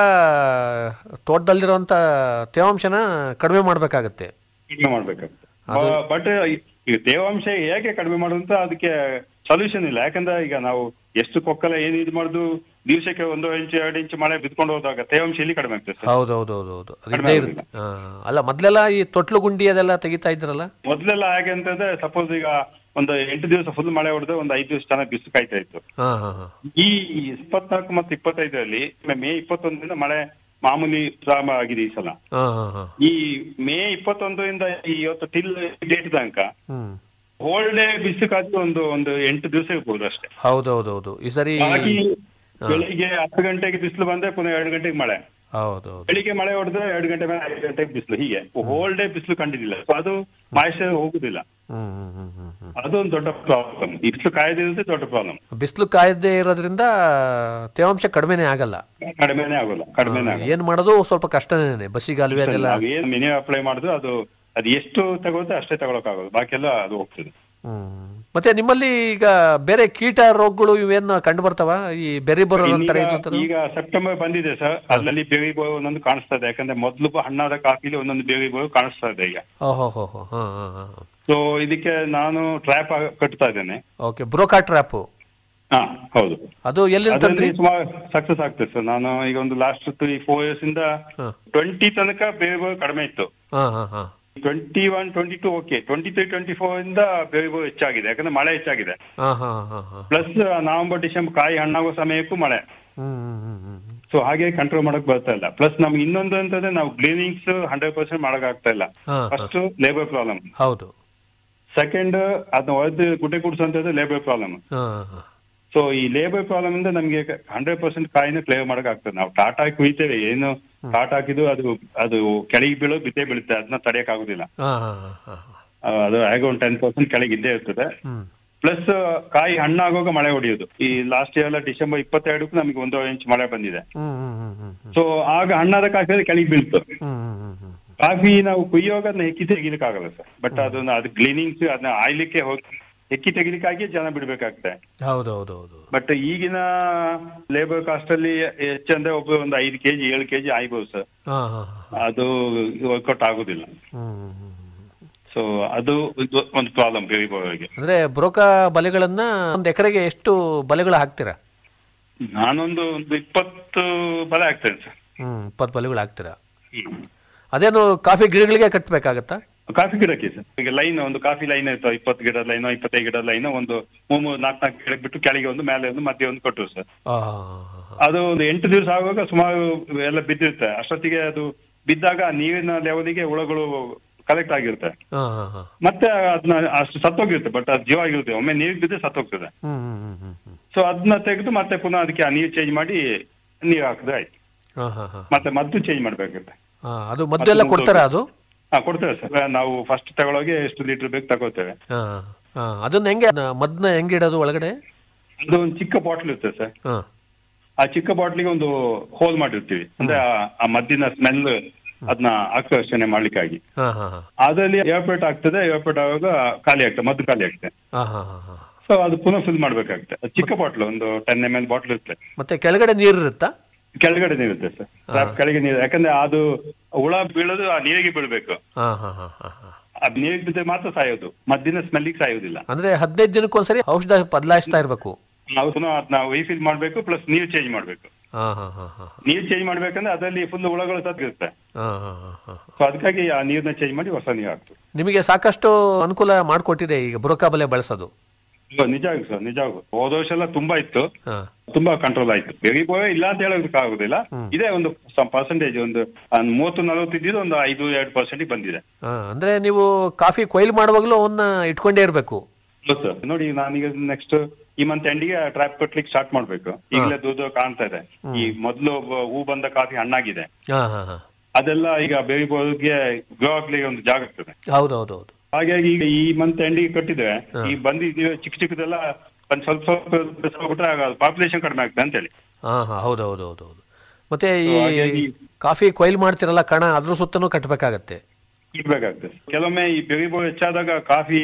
ತೋಟದಲ್ಲಿರುವಂತ ತೇವಾಂಶನ ಕಡಿಮೆ ಮಾಡ್ಬೇಕಾಗತ್ತೆ ಕಡಿಮೆ ಮಾಡ್ಬೇಕಾಗ್ತದೆ ಬಟ್ ಈಗ ತೇವಾಂಶ ಹೇಗೆ ಕಡಿಮೆ ಮಾಡುದಂತ ಅದಕ್ಕೆ ಸೊಲ್ಯೂಷನ್ ಇಲ್ಲ ಯಾಕಂದ್ರೆ ಈಗ ನಾವು ಎಷ್ಟು ಕೊಕ್ಕಲ ಏನ್ ಇದು ಮಾಡುದು ದಿವಸಕ್ಕೆ ಒಂದು ಇಂಚು ಎರಡು ಇಂಚು ಮಳೆ ಬಿದ್ಕೊಂಡು ಹೋದಾಗ ತೇವಾಂಶ ಇಲ್ಲಿ ಕಡಿಮೆ ಆಗ್ತದೆ ಸರ್ ಹೌದು ಹೌದು ಹೌದು ಹೌದು ಅದು ಇದ್ದೇ ಇರುತ್ತೆ ಆ, ಅಲ್ಲ ಮೊದ್ಲೆಲ್ಲ ಈ ತೊಟ್ಲು ಗುಂಡಿ ಅದೆಲ್ಲ ತೆಗಿತಾ ಇದ್ರಲ್ಲ ಮೊದ್ಲೆಲ್ಲ ಹೇಗೆ ಅಂತಂದ್ರೆ ಸಪೋಸ್ ಈಗ ಒಂದು ಎಂಟು ದಿವಸ ಫುಲ್ ಮಳೆ ಹೊಡೆದ್ರೆ ಒಂದು ಐದು ದಿವಸ ಚೆನ್ನಾಗಿ ಬಿಸಿಲು ಕಾಯ್ತಾ ಇತ್ತು ಹಾ ಹಾ ಹಾ ಈ ಇಪ್ಪತ್ನಾಲ್ಕು ಮತ್ತು ಇಪ್ಪತ್ತೈದರಲ್ಲಿ ಮೇ ಇಪ್ಪತ್ತೊಂದರಿಂದ ಮಳೆ ಮಾಮೂಲಿ ಪ್ರಾರಂಭ ಆಗಿದೆ ಈ ಸಲ ಹಾ ಹಾ ಹಾ ಈ ಮೇ ಇಪ್ಪತ್ತೊಂದರಿಂದ ಈ ಇವತ್ತು ಟಿಲ್ ಡೇಟ್ ತನಕ ಹ್ಮ್ ಹೋಲ್ ಡೇ ಬಿಸಿಲು ಕಾಯ್ದು ಒಂದು ಒಂದು ಎಂಟು ದಿವಸ ಇರ್ಬೋದು ಅಷ್ಟೇ ಹೌದು ಹೌದು ಹೌದು ಈ ಸರಿ ಬಾಕಿ ಬೆಳಿಗ್ಗೆ ಹತ್ತು ಗಂಟೆಗೆ ಬಿಸಿಲು ಬಂದ್ರೆ ಪುನಃ ಎರಡು ಗಂಟೆಗೆ ಮಳೆ ಹೌದು ಹೌದು ಬೆಳಿಗ್ಗೆ ಮಳೆ ಹೊಡೆದ್ರೆ ಎರಡು ಗಂಟೆ ಮೇಲೆ ಐದು ಗಂಟೆಗೆ ಬಿಸಿಲು ಹೀಗೆ ಹೋಲ್ ಡೇ ಬಿಸಿಲು ಕಂಡಿದ್ದಿಲ್ಲ ಸೊ ಅದು ಮಾಯಿಶ್ಚರ್ ಹೋಗುದಿಲ್ಲ ಹ್ಮ್ ಹ್ಮ್ ಹ್ಮ್ ಹ್ಮ್ ಹ್ಮ್ ಅದೊಂದು ದೊಡ್ಡ ಪ್ರಾಬ್ಲಮ್ ಬಿಸಿಲು ಕಾಯ್ದಿರೋದೇ ದೊಡ್ಡ ಪ್ರಾಬ್ಲಮ್ ಬಿಸಿಲು ಕಾಯದೇ ಇರೋದ್ರಿಂದ ತೇವಾಂಶ ಕಡಿಮೆನೇ ಆಗಲ್ಲ ಕಡಿಮೆನೇ ಆಗೋಲ್ಲ ಕಡಿಮೆನೇ ಆಗೋಲ್ಲ ಏನ್ ಮಾಡೋದು ಸ್ವಲ್ಪ ಕಷ್ಟನೇನೆ ಬಸ್ಸಿಗಾಲುವೆ ಅದೆಲ್ಲ ನಾವೇನ್ ಮಿನಿಮಮ್ ಅಪ್ಲೈ ಮಾಡಿದ್ರು ಅದು ಅದು ಎಷ್ಟು ತಗೋತೆ ಅಷ್ಟೇ ತಗೊಳಕ್ ಆಗೋದು ಬಾಕಿ ಎಲ್ಲ ಅದು ಹೋಗ್ತದೆ ಹ್ಮ್ ಮತ್ತೆ ನಿಮ್ಮಲ್ಲಿ ಈಗ ಬೇರೆ ಕೀಟ ರೋಗಗಳು ಇವೇನ್ ಕಂಡು ಬರ್ತಾವ ಈ ಬೆರಿ ಬರೋ ಅಂತಾರೆ ಈಗ- ಇದು ಅಂತಾರಲ್ಲ? ಈಗ ಸೆಪ್ಟೆಂಬರ್ ಬಂದಿದೆ ಸರ್ ಅಲ್ಲಲ್ಲಿ ಬೇವಿ ಬೋಯ್ ಒಂದೊಂದು ಕಾಣಿಸ್ತಾ ಇದೆ ಯಾಕಂದ್ರೆ ಮೊದ್ಲು ಹಣ್ಣಾದ ಕಾಫಿಲಿ ಒಂದೊಂದು ಬೇವಿ ಬೋಯ್ ಕಾಣಿಸ್ತಾ ಇದೆ ಈಗ ಓಹೋ ಹೋ ಹೋ ಹಾ ಹಾ ಹಾ ಸೊ ಇದಕ್ಕೆ ನಾನು ಟ್ರ್ಯಾಪ್ ಕಟ್ತಾ ಇದ್ದೇನೆ ಓಕೆ ಬ್ರೋಕಾ ಟ್ರ್ಯಾಪ್ ಹಾ ಹೌದು ಅದು ಎಲ್ಲಿಂದ ಅದರಲ್ಲಿ ತಂದ್ರಿ ಸುಮಾರು ಸಕ್ಸಸ್ ಆಗ್ತದೆ ಸರ್ ನಾನು ಈಗ ಒಂದು ಲಾಸ್ಟ್ ತ್ರೀ ಫೋರ್ ಇಯರ್ಸ್ ಇಂದ ಹಾ. ಟ್ವೆಂಟಿ ತನಕ ಬೇವಿ ಬೋಯ್ ಕಡಿಮೆ ಇತ್ತು ಹಾ ಹಾ ಹಾ twenty one twenty two okay twenty three twenty four ಇಂದ ಬೇವಿ ಬೋಯ್ ಹೆಚ್ಚಾಗಿದೆ ಯಾಕಂದ್ರೆ ಮಳೆ ಹೆಚ್ಚಾಗಿದೆ ಹಾ ಹಾ ಹಾ ಹಾ ಪ್ಲಸ್ ನವೆಂಬರ್ ಡಿಸೆಂಬರ್ ಕಾಯಿ ಹಣ್ಣಾಗೋ ಸಮಯಕ್ಕೂ ಮಳೆ ಹ್ಮ್ ಹ್ಮ್ ಹ್ಮ್ ಹ್ಮ್ ಸೊ ಹಾಗೆ ಕಂಟ್ರೋಲ್ ಮಾಡಕ್ ಬರ್ತಾ ಇಲ್ಲ ಪ್ಲಸ್ ನಮ್ಗೆ ಇನ್ನೊಂದು ಅಂತಂದ್ರೆ ನಾವು ಕ್ಲೀನಿಂಗ್ಸ್ ಹಂಡ್ರೆಡ್ ಪರ್ಸೆಂಟ್ ಮಾಡಕ್ ಆಗ್ತಾ ಇಲ್ಲ ಹಾ, ಹಾ. ಫಸ್ಟ್ ಲೇಬರ್ ಪ್ರಾಬ್ಲಮ್ ಹೌದು ಸೆಕೆಂಡ್ ಅದನ್ನ ಒದ್ದು ಗುಡ್ಡೆ ಕುಡ್ಸಂತದ್ದು ಲೇಬರ್ ಪ್ರಾಬ್ಲಮ್ ಹಾ ಹಾ ಸೊ ಈ ಲೇಬರ್ ಪ್ರಾಬ್ಲಮ್ ಇಂದ ನಮ್ಗೆ ಹಂಡ್ರೆಡ್ ಪರ್ಸೆಂಟ್ ಕಾಯಿನ ಕ್ಲಿಯರ್ ಮಾಡಕ್ ಆಗ್ತದೆ ನಾವು ಟಾಟ್ ಹಾಕಿ ಕುಯ್ತೇವೆ ಏನು ಟಾಟ್ ಹಾಕಿದ್ದು ಅದು ಅದು ಕೆಳಗೆ ಬೀಳೋ ಬಿದ್ದೇ ಬೀಳುತ್ತೆ ಅದನ್ನ ತಡೆಯಕ್ ಆಗುದಿಲ್ಲ ಹಾ ಹಾ ಹಾ ಹಾ ಆ, ಅದು ಹೇಗೆ ಒಂದು ಟೆನ್ ಪರ್ಸೆಂಟ್ ಕೆಳಗೆ ಇದ್ದೇ ಇರ್ತದೆ ಹ್ಮ್ ಪ್ಲಸ್ ಕಾಯಿ ಹಣ್ಣಾಗುವಾಗ ಮಳೆ ಹೊಡೆಯೋದು ಈ ಲಾಸ್ಟ್ ಇಯರ್ ಎಲ್ಲ ಡಿಸೆಂಬರ್ ಇಪ್ಪತ್ತೆರಡಕ್ಕೂ ನಮಗೆ ಒಂದು ಇಂಚ್ ಮಳೆ ಬಂದಿದೆ ಹ್ಮ್ ಹ್ಮ್ ಹ್ಮ್ ಹ್ಮ್ ಹ್ಮ್ ಸೊ ಆಗ ಹಣ್ಣಾದ ಕಾಫಿ ಕೆಳಗೆ ಬೀಳ್ತು ಹ್ಮ್ ಹ್ಮ್ ಹ್ಮ್ ಹ್ಮ್ ಕಾಫಿ ನಾವು ಕುಯ್ಯುವಾಗ ಅದನ್ನ ಹೆಕ್ಕಿ ತೆಗಿಲಿಕ್ಕೆ ಆಗಲ್ಲ ಸರ್ ಬಟ್ ಅದನ್ನ ಅದು ಕ್ಲೀನಿಂಗ್ಸ್ ಅದನ್ನ ಆಯ್ಲಿಕ್ಕೆ ಹೋಗಿ ಹೆಕ್ಕಿ ತೆಗಿಲಿಕ್ಕಾಗಿ ಜನ ಬಿಡ್ಬೇಕಾಗ್ತದೆ ಹೌದು ಹೌದು ಹೌದು ಬಟ್ ಈಗಿನ ಲೇಬರ್ ಕಾಸ್ಟ್ ಅಲ್ಲಿ ಹೆಚ್ಚಂದ್ರೆ ಒಬ್ಬ ಒಂದು ಐದು ಕೆಜಿ ಏಳು ಕೆಜಿ ಆಯ್ಬೋದು ಸರ್ ಹಾ ಹಾ ಹಾ ಅದು ವರ್ಕೌಟ್ ಆಗುದಿಲ್ಲ ಹ್ಮ್ ಹ್ಮ್ ಹ್ಮ್ ಸೊ ಅದು ಇದು ಒಂದು ಪ್ರಾಬ್ಲಮ್ ಬೇಬಿ ಬಾಯ್ಗೆ ಅಂದ್ರೆ ಬ್ರೋಕಾ ಬಲೆಗಳನ್ನ ಒಂದ್ ಎಕರೆಗೆ ಎಷ್ಟು ಬಲೆಗಳು ಹಾಕ್ತೀರಾ ನಾನೊಂದು ಒಂದು ಇಪ್ಪತ್ತು ಬಲ ಆಗ್ತೇನೆ ಸರ್ ಹ್ಮ್ ಇಪ್ಪತ್ತು ಬಲೆಗಳು ಹಾಕ್ತೀರಾ ಅದೇನು ಕಾಫಿ ಗಿಡಗಳಿಗೆ ಕಟ್ಬೇಕಾಗತ್ತಾ ಕಾಫಿ ಗಿಡಕ್ಕೆ ಸರ್ ಈಗ ಲೈನ್ ಒಂದು ಕಾಫಿ ಲೈನ್ ಇರ್ತಾವ ಇಪ್ಪತ್ತು ಗಿಡದ ಲೈನ್ ಇಪ್ಪತ್ತೈದು ಗಿಡದ ಲೈನ್ ಒಂದು ಮೂರ್ ಮೂರು ನಾಲ್ಕು ನಾಲ್ಕು ಗಿಡಕ್ಕೆ ಬಿಟ್ಟು ಕೆಳಗೆ ಒಂದು ಮೇಲೆ ಒಂದು ಮಧ್ಯೆ ಒಂದು ಕೊಟ್ಟರು ಸರ್ ಆ, ಅದು ಒಂದು ಎಂಟು ದಿವಸ ಆಗುವಾಗ ಸುಮಾರು ಎಲ್ಲ ಬಿದ್ದಿರುತ್ತೆ ಅಷ್ಟೊತ್ತಿಗೆ ಅದು ಬಿದ್ದಾಗ ಆ ನೀರಿನ ಲೆವೆಲಿಗೆ ಹುಳಗಳು ಕಲೆಕ್ಟ್ ಆಗಿರುತ್ತೆ ಹಾ ಹಾ ಹಾ ಮತ್ತೆ ಅದನ್ನ ಅಷ್ಟು ಸತ್ತೋಗಿರುತ್ತೆ ಬಟ್ ಅದು ಜೀವ ಆಗಿರುತ್ತೆ ಒಮ್ಮೆ ನೀರಿಗೆ ಬಿದ್ದರೆ ಸತ್ತೋಗ್ತದೆ ಹ್ಮ್ ಹ್ಮ್ ಹ್ಮ್ ಹ್ಮ್ ಹ್ಮ್ ಸೊ ಅದನ್ನ ತೆಗೆದು ಮತ್ತೆ ಪುನಃ ಅದಕ್ಕೆ ಆ ನೀರು ಚೇಂಜ್ ಮಾಡಿ ನೀರು ಹಾಕಿದ್ರೆ ಆಯ್ತು ಹಾ ಹಾ ಹಾ ಮತ್ತೆ ಮದ್ದು ಚೇಂಜ್ ಮಾಡ್ಬೇಕಾಗುತ್ತೆ ಹಾ ಅದು ಮದ್ದೆಲ್ಲ ಕೊಡ್ತಾರಾ ಅದು ಹಾ ಕೊಡ್ತೇವೆ ಸರ್ ನಾವು ಫಸ್ಟ್ ತಗೊಳಗೆ ಎಷ್ಟು ಲೀಟರ್ ಬೇಕು ತಗೋತೇವೆ ಹಾ ಹಾ ಅದನ್ನ ಹೆಂಗೆ ಅದ್ನ- ಮದ್ನ ಹೆಂಗೆ ಇಡೋದು ಒಳಗಡೆ ಅದು ಒಂದು ಚಿಕ್ಕ ಬಾಟ್ಲ್ ಇರುತ್ತೆ ಸರ್ ಹಾ ಆ ಚಿಕ್ಕ ಬಾಟ್ಲಿಗೆ ಒಂದು ಹೋಲ್ ಮಾಡಿರ್ತೀವಿ ಅಂದ್ರೆ ಆ- ಆ ಮದ್ದಿನ ಸ್ಮೆಲ್ ಅದನ್ನ ಆಕರ್ಷಣೆ ಮಾಡ್ಲಿಕ್ಕಾಗಿ ಹಾ ಹಾ ಹಾ ಅದ್ರಲ್ಲಿ ಏರ್ಪೇಟ್ ಆಗ್ತದೆ ಏರ್ಪೇಟ್ ಆಗುವಾಗ ಖಾಲಿ ಆಗ್ತದೆ ಮದ್ದು ಖಾಲಿ ಆಗ್ತದೆ ಹಾ ಹಾ ಹಾ ಹಾ ಸೊ ಅದು ಪುನಃ ಫಿಲ್ ಮಾಡ್ಬೇಕಾಗ್ತದೆ ಅದು ಚಿಕ್ಕ ಬಾಟ್ಲ್ ಒಂದು ಟೆನ್ ಎಮ್ ಎಲ್ ಬಾಟ್ಲ್ ಇರುತ್ತೆ ಮತ್ತೆ ಕೆಳಗಡೆ ನೀರು ಇರುತ್ತಾ ಕೆಳಗಡೆ ನೀರುತ್ತೆ ಸರ್ ಟ್ರ್ಯಾಪ್ ಕೆಳಗೆ ನೀರು ಯಾಕಂದ್ರೆ ಅದು ಹುಳ ಬೀಳೋದು ಆ ನೀರಿಗೆ ಬೀಳ್ಬೇಕು ಹಾ ಹಾ ಹಾ ಹಾ ಹಾ ಆ ನೀರಿಗೆ ಬಿದ್ದರೆ ಮಾತ್ರ ಸಾಯೋದು ಮದ್ದಿನ ಸ್ಮೆಲ್ಲಿಗೆ ಸಾಯೋದಿಲ್ಲ ಅಂದ್ರೆ ಹದಿನೈದು ದಿನಕ್ಕೊಂದ್ಸರಿ ಔಷಧ ಬದಲಾಯಿಸ್ತಾ ಇರ್ಬೇಕು ನಾವು ಪುನಃ ಅದನ್ನ ವೈಫಿಲ್ ಮಾಡ್ಬೇಕು ಪ್ಲಸ್ ನೀರು ಚೇಂಜ್ ಮಾಡ್ಬೇಕು ಹಾ ಹಾ ಹಾ ಹಾ ನೀರು ಚೇಂಜ್ ಮಾಡ್ಬೇಕಂದ್ರೆ ಅದರಲ್ಲಿ ಫುಲ್ ಹುಳಗಳು ಸತ್ತಿರುತ್ತೆ ಹಾ ಹಾ ಹಾ ಹಾ ಸೊ ಅದಕ್ಕಾಗಿ ಆ ನೀರ್ನ ಚೇಂಜ್ ಮಾಡಿ ಹೊಸ ನೀರು ಹಾಕ್ತು ನಿಮಗೆ ಸಾಕಷ್ಟು ಅನುಕೂಲ ಮಾಡಿಕೊಟ್ಟಿದೆ ಈಗ ಬುರಕಾಬಲೆ ಬಳಸೋದು ನಿಜ ಆಗುತ್ತೆ ಸರ್ ನಿಜ ಆಗುತ್ತೆ ಹೋದ ವರ್ಷ ಎಲ್ಲ ತುಂಬಾ ಇತ್ತು ಹಾ ತುಂಬಾ ಕಂಟ್ರೋಲ್ ಆಯ್ತು ಬೆರಿಬೋಯ ಇಲ್ಲ ಅಂತ ಹೇಳೋದಕ್ಕೆ ಆಗುದಿಲ್ಲ ಇದೇ ಒಂದು ಪರ್ಸೆಂಟೇಜ್ ಒಂದು ಒಂದ್ ಮೂವತ್ತು ನಲವತ್ತು ಇದ್ದಿದ್ದು ಒಂದು ಐದು ಎರಡು ಪರ್ಸೆಂಟ್ ಬಂದಿದೆ ಹಾ ಅಂದ್ರೆ ನೀವು ಕಾಫಿ ಕೊಯ್ಲು ಮಾಡುವಾಗಲೂ ಅವನ್ನ ಇಟ್ಕೊಂಡೇ ಇರಬೇಕು ಹೌದು ಸರ್ ನೋಡಿ ನಾನೀಗ ನೆಕ್ಸ್ಟ್ ಈ ಮಂತ್ ಎಂಡಿಗೆ ಟ್ರ್ಯಾಪ್ ಕಟ್ಲಿಕ್ಕೆ ಸ್ಟಾರ್ಟ್ ಮಾಡ್ಬೇಕು ಈಗಲೇ ದೂರ ಕಾಣ್ತಾ ಇದೆ ಈ ಮೊದಲು ಹೂ ಬಂದ ಕಾಫಿ ಹಣ್ಣಾಗಿದೆ ಹಾ ಹಾ ಹಾ ಅದೆಲ್ಲ ಈಗ ಬೆರಿಬೋಗೆ ಗ್ರೋ ಆಗ್ಲಿಕ್ಕೆ ಒಂದು ಜಾಗ ಆಗ್ತದೆ ಹೌದು ಹೌದು ಹೌದು ಹಾಗಾಗಿ ಈಗ ಈ ಮಂತ್ ಎಂಡಿಗೆ ಕಟ್ಟಿದ್ರೆ ಈ ಬಂದಿದ್ದೀವಿ ಚಿಕ್ಕ ಚಿಕ್ಕದೆಲ್ಲ ಒಂದ್ ಸ್ವಲ್ಪ ಸ್ವಲ್ಪ ಬಿಟ್ರೆ ಪಾಪ್ಯುಲೇಷನ್ ಕಡಿಮೆ ಆಗ್ತದೆ ಅಂತೇಳಿ ಹಾ ಹಾ ಹೌದು ಹೌದು ಹೌದು ಹೌದು ಮತ್ತೆ ಈ So, ಹಾಗಾಗಿ- ಕಾಫಿ ಕೊಯ್ಲು ಮಾಡ್ತಿರಲ್ಲ ಕಣ ಅದ್ರ ಸುತ್ತನೂ ಕಟ್ಟಬೇಕಾಗತ್ತೆ ಇರ್ಬೇಕಾಗ್ತದೆ ಕೆಲವೊಮ್ಮೆ ಈ ಬೆರಿಬೋ ಹೆಚ್ಚಾದಾಗ ಕಾಫಿ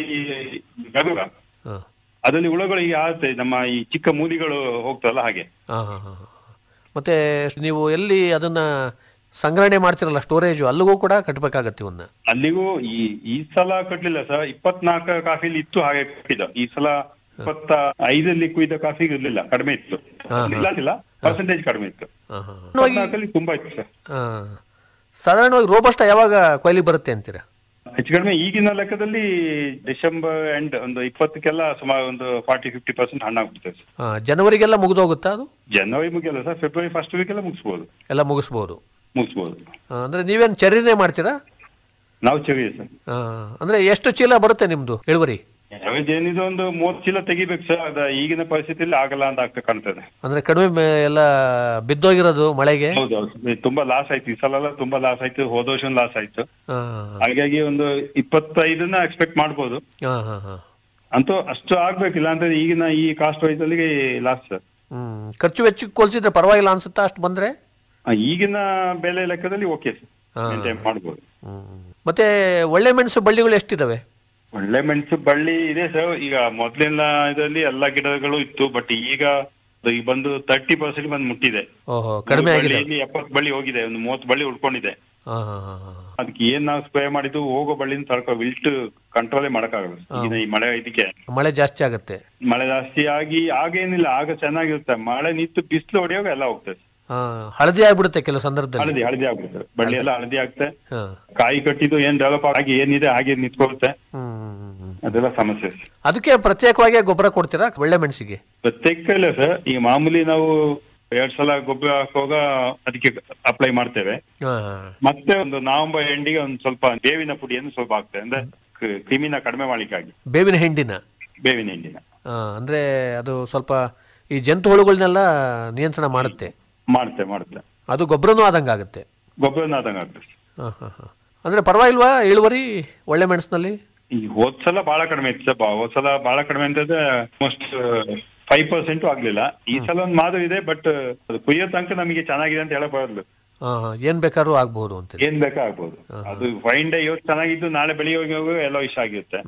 ಗರುಗ ಹಾ ಅದರಲ್ಲಿ ಹುಳುಗಳು ಈಗ ಆಗುತ್ತೆ ನಮ್ಮ ಈ ಚಿಕ್ಕ ಮೂಲಿಗಳು ಹೋಗ್ತಲ್ಲ ಹಾಗೆ ಹಾ ಹಾ ಹಾ ಹಾ. ಮತ್ತೆ ನೀವು ಎಲ್ಲಿ ಅದನ್ನ ಸಂಗ್ರಹಣೆ ಮಾಡ್ತಿರಲ್ಲ ಸ್ಟೋರೇಜು ಅಲ್ಲಿಗೂ ಕೂಡ ಕಟ್ಟಬೇಕಾಗತ್ತೆ ಇವನ್ನ ಅಲ್ಲಿಗೂ ಈ ಈ ಸಲ ಕಟ್ಲಿಲ್ಲ ಸರ್ ಇಪ್ಪತ್ನಾಲ್ಕು ಕಾಫಿಲಿ ಇತ್ತು ಹಾಗೆ ಕಟ್ಟಿದ ಈ ಸಲ ಇಪ್ಪತ್ತ ಐದಲ್ಲಿ ಕುಯ್ದ ಕಾಫಿ ಇರ್ಲಿಲ್ಲ ಕಡಿಮೆ ಇತ್ತು ಇಲ್ಲ ಅಂತಿಲ್ಲ ಪರ್ಸೆಂಟೇಜ್ ಕಡಿಮೆ ಇತ್ತು ಹಾ ಹಾ ಇಪ್ಪತ್ನಾಲ್ಕಲ್ಲಿ ತುಂಬಾ ಇತ್ತು ಸರ್ ಹಾ. ಸಾಧಾರಣವಾಗಿ ರೋಬಸ್ಟ ಯಾವಾಗ ಕೊಯ್ಲಿ ಬರುತ್ತೆ ಅಂತೀರಾ ಹೆಚ್ಚು ಕಡಿಮೆ ಈಗಿನ ಲೆಕ್ಕದಲ್ಲಿ ಡಿಸೆಂಬರ್ ಎಂಡ್ ಒಂದು ಇಪ್ಪತ್ತಕ್ಕೆಲ್ಲ ಸುಮಾರು ಒಂದು ಫಾರ್ಟಿ ಫಿಫ್ಟಿ ಪರ್ಸೆಂಟ್ ಹಣ್ಣಾಗ್ಬಿಡುತ್ತೆ ಸರ್ ಹಾ, ಜನವರಿಗೆಲ್ಲ ಮುಗಿದೋಗುತ್ತಾ ಅದು ಜನವರಿ ಮುಗಿಯಲ್ಲ ಸರ್ ಫೆಬ್ರವರಿ ಫಸ್ಟ್ ವೀಕ್ ಎಲ್ಲ ಮುಗಿಸ್ಬೋದು ಎಲ್ಲ ಮುಗಿಸ್ಬೋದು ಮುಗಿಸ್ಬೋದು ಆ, ಅಂದ್ರೆ ನೀವೇನ್ ಚರಿನೇ ಮಾಡ್ತೀರಾ ನಾವು ಚೆವಿ ಸರ್ ಆ, ಅಂದ್ರೆ ಎಷ್ಟು ಚೀಲ ಬರುತ್ತೆ ನಿಮ್ದು ಇಳುವರಿ ಯಾವ್ದು ಏನಿದೆ ಒಂದು ಮೂವತ್ತು ಚೀಲ ತೆಗಿಬೇಕು ಸರ್ ಅದ ಈಗಿನ ಪರಿಸ್ಥಿತಿಯಲ್ಲಿ ಆಗಲ್ಲ ಅಂತ ಆಗ್ತಾ ಕಾಣ್ತದೆ ಅಂದ್ರೆ ಕಡಿಮೆ ಮೆ- ಎಲ್ಲ ಬಿದ್ದೋಗಿರೋದು ಮಳೆಗೆ ಹೌದೌದು ಇದು ತುಂಬಾ ಲಾಸ್ ಆಯ್ತು ಈ ಸಲ ಎಲ್ಲ ತುಂಬಾ ಲಾಸ್ ಆಯ್ತು ಹೋದ ವರ್ಷ ಲಾಸ್ ಆಯ್ತು ಆ, ಹಾಗಾಗಿ ಒಂದು ಇಪ್ಪತ್ತೈದನ್ನ ಎಕ್ಸ್ಪೆಕ್ಟ್ ಮಾಡ್ಬೋದು ಹಾ ಹಾ ಹಾ ಅಂತೂ ಅಷ್ಟು ಆಗ್ಬೇಕಿಲ್ಲ ಅಂದ್ರೆ ಈಗಿನ ಈ ಕಾಸ್ಟ್ ವೈಸ್ ಅಲ್ಲಿ ಲಾಸ್ ಸರ್ ಹ್ಮ್ ಖರ್ಚು ವೆಚ್ಚಕ್ಕೆ ಹೋಲಿಸಿದ್ರೆ ಪರವಾಗಿಲ್ಲ ಅನ್ಸುತ್ತಾ ಅಷ್ಟು ಬಂದ್ರೆ ಈಗಿನ ಬೆಲೆ ಲೆಕ್ಕದಲ್ಲಿ ಓಕೆ ಸರ್ ಹಾ. ಮೇಂಟೈನ್ ಮಾಡ್ಬೋದು ಮತ್ತೆ ಒಳ್ಳೆ ಮೆಣಸು ಬಳ್ಳಿಗಳು ಎಷ್ಟಿದಾವೆ ಒಳ್ಳೆ ಮೆಣಸು ಬಳ್ಳಿ ಇದೆ ಸರ್ ಈಗ ಮೊದ್ಲಿನ ಇದರಲ್ಲಿ ಎಲ್ಲಾ ಗಿಡಗಳು ಇತ್ತು ಬಟ್ ಈಗ ಅದು ಈಗ ಬಂದು ತರ್ಟಿ ಪರ್ಸೆಂಟ್ ಬಂದು ಮುಟ್ಟಿದೆ ಓಹೋ ಕಡಿಮೆ ಆಗಿದೆ ಬಳ್ಳಿಯಲ್ಲಿ ಎಪ್ಪತ್ತು ಬಳ್ಳಿ ಹೋಗಿದೆ ಒಂದು ಮೂವತ್ತು ಬಳ್ಳಿ ಉಳ್ಕೊಂಡಿದೆ ಹಾ ಹಾ ಹಾ ಹಾ. ಅದಕ್ಕೆ ಏನ್ ನಾವು ಸ್ಪ್ರೇ ಮಾಡಿದ್ದು ಹೋಗೋ ಬಳ್ಳಿನ ತಡ್ಕೊ ವಿಲ್ಟ್ ಕಂಟ್ರೋಲೇ ಮಾಡಕ್ಕಾಗಲ್ಲ ಈಗಿನ ಈ ಮಳೆ ಇದಕ್ಕೆ ಮಳೆ ಜಾಸ್ತಿ ಆಗುತ್ತೆ ಮಳೆ ಜಾಸ್ತಿ ಆಗಿ ಆಗೇನಿಲ್ಲ ಆಗ ಚೆನ್ನಾಗಿರುತ್ತೆ ಮಳೆ ನಿಂತು ಬಿಸಿಲು ಹೊಡೆಯುವಾಗ ಎಲ್ಲ ಹೋಗ್ತದೆ ಹಾ ಹಳದಿ ಆಗ್ಬಿಡುತ್ತೆ ಕೆಲವು ಸಂದರ್ಭದಲ್ಲಿ ಹಳದಿ ಹಳದಿ ಆಗ್ಬಿಡುತ್ತೆ ಬಳ್ಳಿ ಎಲ್ಲ ಹಳದಿ ಆಗ್ತದೆ ಹಾ ಕಾಯಿ ಕಟ್ಟಿದ್ದು ಏನ್ ಡೆವಲಪ್ ಆಗಿ ಏನಿದೆ ಹಾಗೆ ನಿಂತ್ಕೊಳ್ಳುತ್ತೆ ಹ್ಮ್ ಅದೆಲ್ಲ ಸಮಸ್ಯೆ ಅದಕ್ಕೆ ಪ್ರತ್ಯೇಕವಾಗಿ ಗೊಬ್ಬರ ಕೊಡ್ತೀರಾ ಒಳ್ಳೆ ಮೆಣಸಿಗೆ ಪ್ರತ್ಯೇಕ ಇಲ್ಲ ಸರ್ ಈಗ ಮಾಮೂಲಿ ನಾವು ಎರಡ್ ಸಲ ಗೊಬ್ಬರ ಹಾಕುವಾಗ ಅದಕ್ಕೆ ಅಪ್ಲೈ ಮಾಡ್ತೇವೆ ಹಾ ಮತ್ತೆ ಒಂದು ನವೆಂಬರ್ ಎಂಡಿಗೆ ಒಂದು ಸ್ವಲ್ಪ ಬೇವಿನ ಪುಡಿಯನ್ನು ಸ್ವಲ್ಪ ಹಾಕ್ತೇವೆ ಅಂದ್ರೆ ಕ- ಕ್ರಿಮಿನ ಕಡಿಮೆ ಮಾಡ್ಲಿಕ್ಕಾಗಿ ಬೇವಿನ ಹಿಂಡಿನ ಬೇವಿನ ಹಿಂಡಿನ ಆ, ಅಂದ್ರೆ ಅದು ಸ್ವಲ್ಪ ಈ ಜಂತು ಹುಳುಗಳನ್ನೆಲ್ಲ ನಿಯಂತ್ರಣ ಮಾಡುತ್ತೆ ಮಾಡ್ತೆ ಮಾಡ್ತೆ ಅದು ಗೊಬ್ಬರನೂ ಆದಂಗಾಗುತ್ತೆ ಗೊಬ್ಬರನ ಆದಂಗ ಆಗ್ತದೆ ಹಾ ಹಾ ಹಾ ಅಂದ್ರೆ ಪರವಾಗಿಲ್ವಾ ಇಳುವರಿ ಒಳ್ಳೆ ಮೆಣಸಿನಲ್ಲಿ ಈ ಹೋದ್ ಸಲ ಬಹಳ ಕಡಿಮೆ ಇತ್ತು ಸರ್ ಹೋದ್ ಸಲ ಬಹಳ ಕಡಿಮೆ ಅಂತಂದ್ರೆ ಆಲ್ಮೋಸ್ಟ್ ಫೈವ್ ಪರ್ಸೆಂಟ್ ಆಗ್ಲಿಲ್ಲ ಈ ಸಲ ಒಂದು ಮಾದು ಇದೆ ಬಟ್ ಅದು ಕುಯ್ಯೋ ತನಕ ನಮಗೆ ಚೆನ್ನಾಗಿದೆ ಅಂತ ಹೇಳಕ್ ಬರಲ್ಲ ಹಾ ಹಾ, ಏನ್ ಬೇಕಾದ್ರೂ ಆಗ್ಬಹುದು ಅಂತ ಏನ್ ಬೇಕಾ ಆಗ್ಬೋದು ಅದು ಫೈನ್ ಡೇ ಇವತ್ತು ಚೆನ್ನಾಗಿದ್ದು ನಾಳೆ ಬೆಳಿಗ್ಗೆ ಎಲ್ಲ ಇಷ್ಟ ಆಗಿರುತ್ತೆ